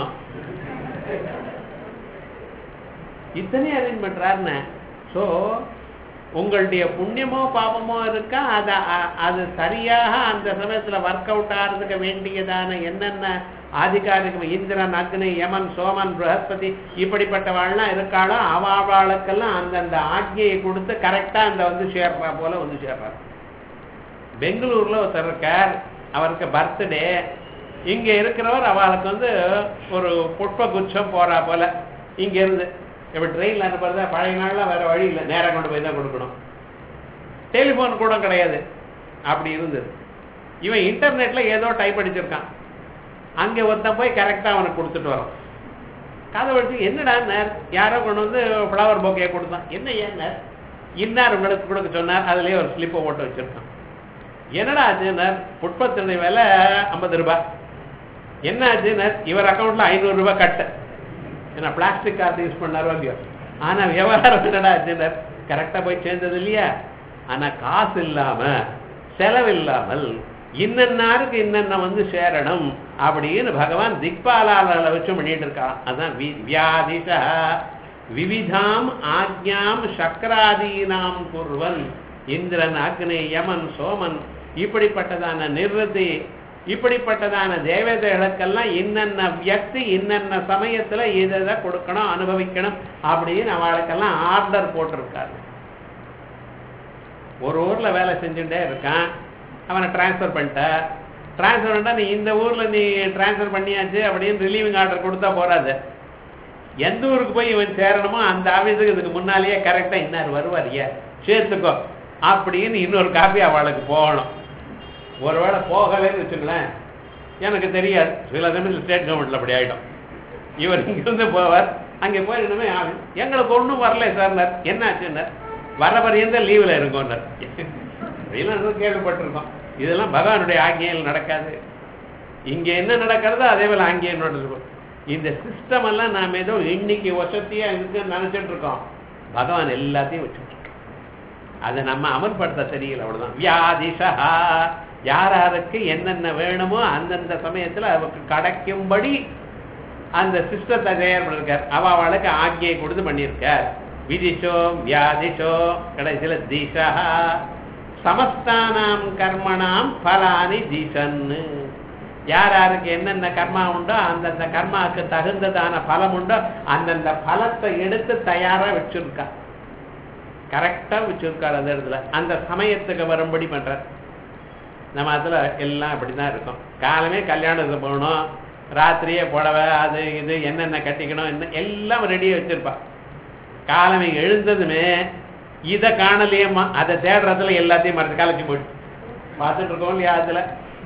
இத்தனையும் அரேஞ்ச் பண்றாருன்னு ஸோ உங்களுடைய புண்ணியமோ பாபமோ இருக்கா அது அ- அது சரியாக அந்த சமயத்துல ஒர்க் அவுட் ஆகிறதுக்கு வேண்டியதான என்னென்ன ஆதிகாரிகம் இந்திரன் அக்னி யமன் சோமன் பிரகஸ்பதி இப்படிப்பட்டவாள்லாம் இருக்காளோ அவாளுக்கெல்லாம் அந்தந்த ஆజ్ఞையை கொடுத்து கரெக்டா அந்த வந்து சேர்றா போல வந்து சேர்றார் பெங்களூர்ல ஒருத்தர் இருக்கார் அவருக்கு பர்த்டே இங்க இருக்கிறவர் அவளுக்கு வந்து ஒரு புஷ்ப குச்சம் போறா போல இங்க இருந்து இப்ப ட்ரெயின்ல அனுப்புறதா பழைய நாள்ல வேற வழி இல்லை நேரா கொண்டு போய் தான் கொடுக்கணும் டெலிபோன் கூட கிடையாது அப்படி இருந்தது இவன் இன்டர்நெட்ல ஏதோ டைப் அடிச்சிருக்கான் அங்க ஒருத்தன் போய் கரெக்டா அவனுக்கு கொடுத்துட்டு வரோம் கதை வச்சு என்னடா நேர் யாரோ கொண்டு வந்து ஃப்ளவர் போக்கையை கொடுத்தான் என்ன ஏன் நேர் இன்னார் உங்களுக்கு கொடுக்க சொன்னார் அதுலயே ஒரு ஸ்லிப்பை போட்டு வச்சிருக்கான் என்னடா ஆச்சுன்னார் புட்பத்தினுடைய விலை ஐம்பது ரூபாய் என்ன ஆச்சுன்னார் இவர் அக்கௌண்ட்ல ஐநூறு ரூபாய் கட்டு ஏன்னா பிளாஸ்டிக் கார்டு யூஸ் பண்ணாரோ இல்லையோ ஆனா விவகாரம் என்னடா ஆச்சுன்னார் கரெக்டா போய் சேர்ந்தது இல்லையா ஆனா காசு இல்லாம செலவு இல்லாமல் இன்னன்னாருக்கு இன்னென்ன வந்து சேரணும் அப்படின்னு பகவான் திக்பாலாளர்களை வச்சு பண்ணிட்டு இருக்கான் அதான் வி- வியாதிஷா விவிதாம் ஆக்ஞாம் சக்கராதீனாம் குர்வன் இந்திரன் அக்னி யமன் சோமன் இப்படிப்பட்டதான நிர்வதி இப்படிப்பட்டதான தேவதைகளுக்கெல்லாம் இன்னென்ன வியக்தி இன்னென்ன சமயத்துல இதை இதை கொடுக்கணும் அனுபவிக்கணும் அப்படின்னு அவளுக்கெல்லாம் ஆர்டர் போட்டிருக்காரு ஒரு ஊர்ல வேலை செஞ்சுட்டே இருக்கான் அவனை டிரான்ஸ்ஃபர் பண்ணிட்ட டிரான்ஸ்ஃபர் பண்ணிட்டா நீ இந்த ஊர்ல நீ டிரான்ஸ்ஃபர் பண்ணியாச்சு அப்படின்னு ரிலீவிங் ஆர்டர் கொடுத்தா போறாது எந்த ஊருக்கு போய் இவன் சேரணுமோ அந்த ஆபீஸுக்கு இதுக்கு முன்னாலேயே கரெக்டா இன்னார் வருவாரியா சேர்த்துக்கோ அப்படின்னு இன்னொரு காப்பி அவளுக்கு போகணும் ஒருவேளை போகலைன்னு வச்சுங்களேன் எனக்கு தெரியாது சில சமயத்தில் ஸ்டேட் கவர்மெண்ட்ல அப்படி ஆயிடும் இவர் இங்கிருந்து போவார் அங்கே போய் இனிமே ஆ- எங்களுக்கு ஒன்றும் வரல சார்னார் என்ன ஆச்சுன்னார் வர பரியந்த லீவில் இருக்கோம்னார் இதெல்லாம் கேள்விப்பட்டிருக்கோம் இதெல்லாம் பகவானுடைய ஆங்கியில் நடக்காது இங்க என்ன நடக்கிறதோ அதே போல அங்கேயும் நடக்கும் இந்த சிஸ்டம் எல்லாம் நாம ஏதோ இன்னைக்கு வசதியா இருக்குன்னு நினைச்சிட்டு இருக்கோம் பகவான் எல்லாத்தையும் வச்சுட்டு இருக்கான் அதை நம்ம அமல்படுத்த தெரியல அவ்வளவுதான் வியாதிஷா யாராருக்கு என்னென்ன வேணுமோ அந்தந்த சமயத்துல அவருக்கு கிடைக்கும்படி அந்த சிஸ்டத்தை தயார் பண்ணிருக்கார் அவ அவளுக்கு ஆக்கியை கொடுத்து பண்ணியிருக்கார் விதிஷோ வியாதிஷோ கடைசியில திசா சமஸ்தானாம் கர்மணாம் பலானி திசன்னு யார் யாருக்கு என்னென்ன கர்மா உண்டோ அந்தந்த கர்மாவுக்கு தகுந்ததான பலம் உண்டோ அந்தந்த பலத்தை எடுத்து தயாரா வச்சிருக்கா கரெக்டா வச்சிருக்காரு அந்த இடத்துல அந்த சமயத்துக்கு வரும்படி பண்றார் நம்ம அதுல எல்லாம் அப்படிதான் இருக்கும் காலமே கல்யாணத்துக்கு போகணும் ராத்திரியே புடவை அது இது என்னென்ன கட்டிக்கணும் என்ன எல்லாம் ரெடியா வச்சிருப்பா காலமே எழுந்ததுமே இதை காணலையேம்மா அதை தேடுறதுல எல்லாத்தையும் மறந்து கலைச்சு போயிட்டு பார்த்துட்டு இருக்கோம் இல்லையா அதுல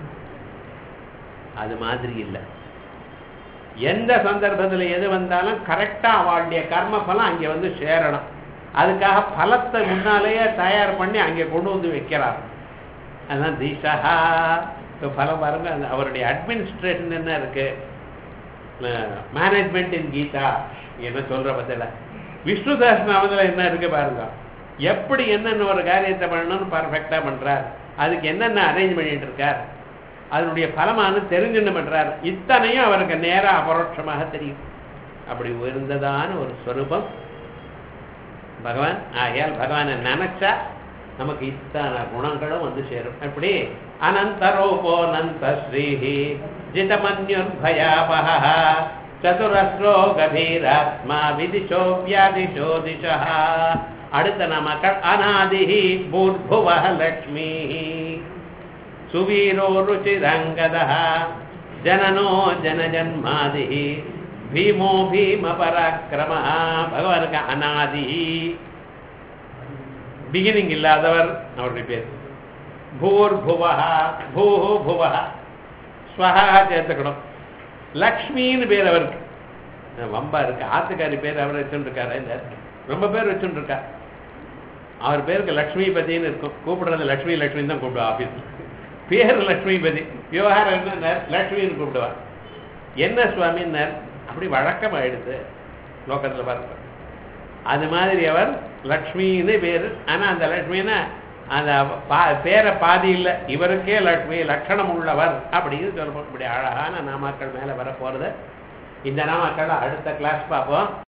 அது மாதிரி இல்லை எந்த சந்தர்ப்பத்துல எது வந்தாலும் கரெக்டா அவளுடைய கர்ம பலம் அங்க வந்து சேரணும் அதுக்காக பலத்தை முன்னாலேயே தயார் பண்ணி அங்கே கொண்டு வந்து வைக்கிறார் அதான் தீஷா இப்போ பலம் பாருங்க அந்த அவருடைய அட்மினிஸ்ட்ரேஷன் என்ன இருக்கு மேனேஜ்மெண்ட் இன் கீதா என்ன சொல்ற பத்தில விஷ்ணு சஹஸ்ரநாமத்துல என்ன இருக்கு பாருங்க எப்படி என்னென்ன ஒரு காரியத்தை பண்ணணும்னு பர்ஃபெக்டா பண்றார் அதுக்கு என்னென்ன அரேஞ்ச் பண்ணிட்டு இருக்கார் அதனுடைய பலமானு தெரிஞ்சுன்னு பண்றார் இத்தனையும் அவருக்கு நேரா அபரோட்சமாக தெரியும் அப்படி உயர்ந்ததான ஒரு ஸ்வரூபம் பகவான் ஆகையால் பகவானை நினைச்சா நமக்கு இத்தனை குணங்களும் வந்து சேரும் எப்படி அனந்தரூபோ நந்த ஸ்ரீஹி ஜிதமன்யுர்பயாபஹ சதுரஸ்ரோ கபீராத்மா விதிஷோ வியாதிஷோ திசா அடுத்த நமக்கள் அநாதிஹி பூர்புவः லக்ஷ்மீ சுவீரோ ருச்சிரங்கதः ஜனனோ ஜனஜன்மாதிः பீமோ பீம பராக்கிரம பகவானுக்கு அநாதி பிகினிங் இல்லாதவர் அவருடைய பேர் பூர் புவா பூ புவா ஸ்வஹா சேர்த்துக்கணும் லக்ஷ்மின்னு பேர் அவருக்கு வம்பா இருக்கு ஆத்துக்காரி பேர் அவர் வச்சுருக்காரு இந்த ரொம்ப பேர் வச்சுருக்கா அவர் பேருக்கு லக்ஷ்மிபதினு இருக்கும் கூப்பிடுறது லக்ஷ்மி லக்ஷ்மி தான் கூப்பிடுவா ஆபீஸ்ல பேர் லக்ஷ்மிபதி விவகாரம் என்ன லக்ஷ்மின்னு கூப்பிடுவார் என்ன சுவாமின்னார் அப்படி வழக்கமாயிடுது லோகத்துல பாருங்க அது மாதிரி அவர் லக்ஷ்மின்னு பேரு ஆனா அந்த லக்ஷ்மின்னா அந்த பா- பேரை பாதி இல்லை இவருக்கே லக்ஷ்மி லட்சணம் உள்ளவர் அப்படின்னு சொல்லுவோம் இப்படி அழகான நாமாக்கள் மேல வர போறது இந்த நாமாக்கள் அடுத்த கிளாஸ் பார்ப்போம்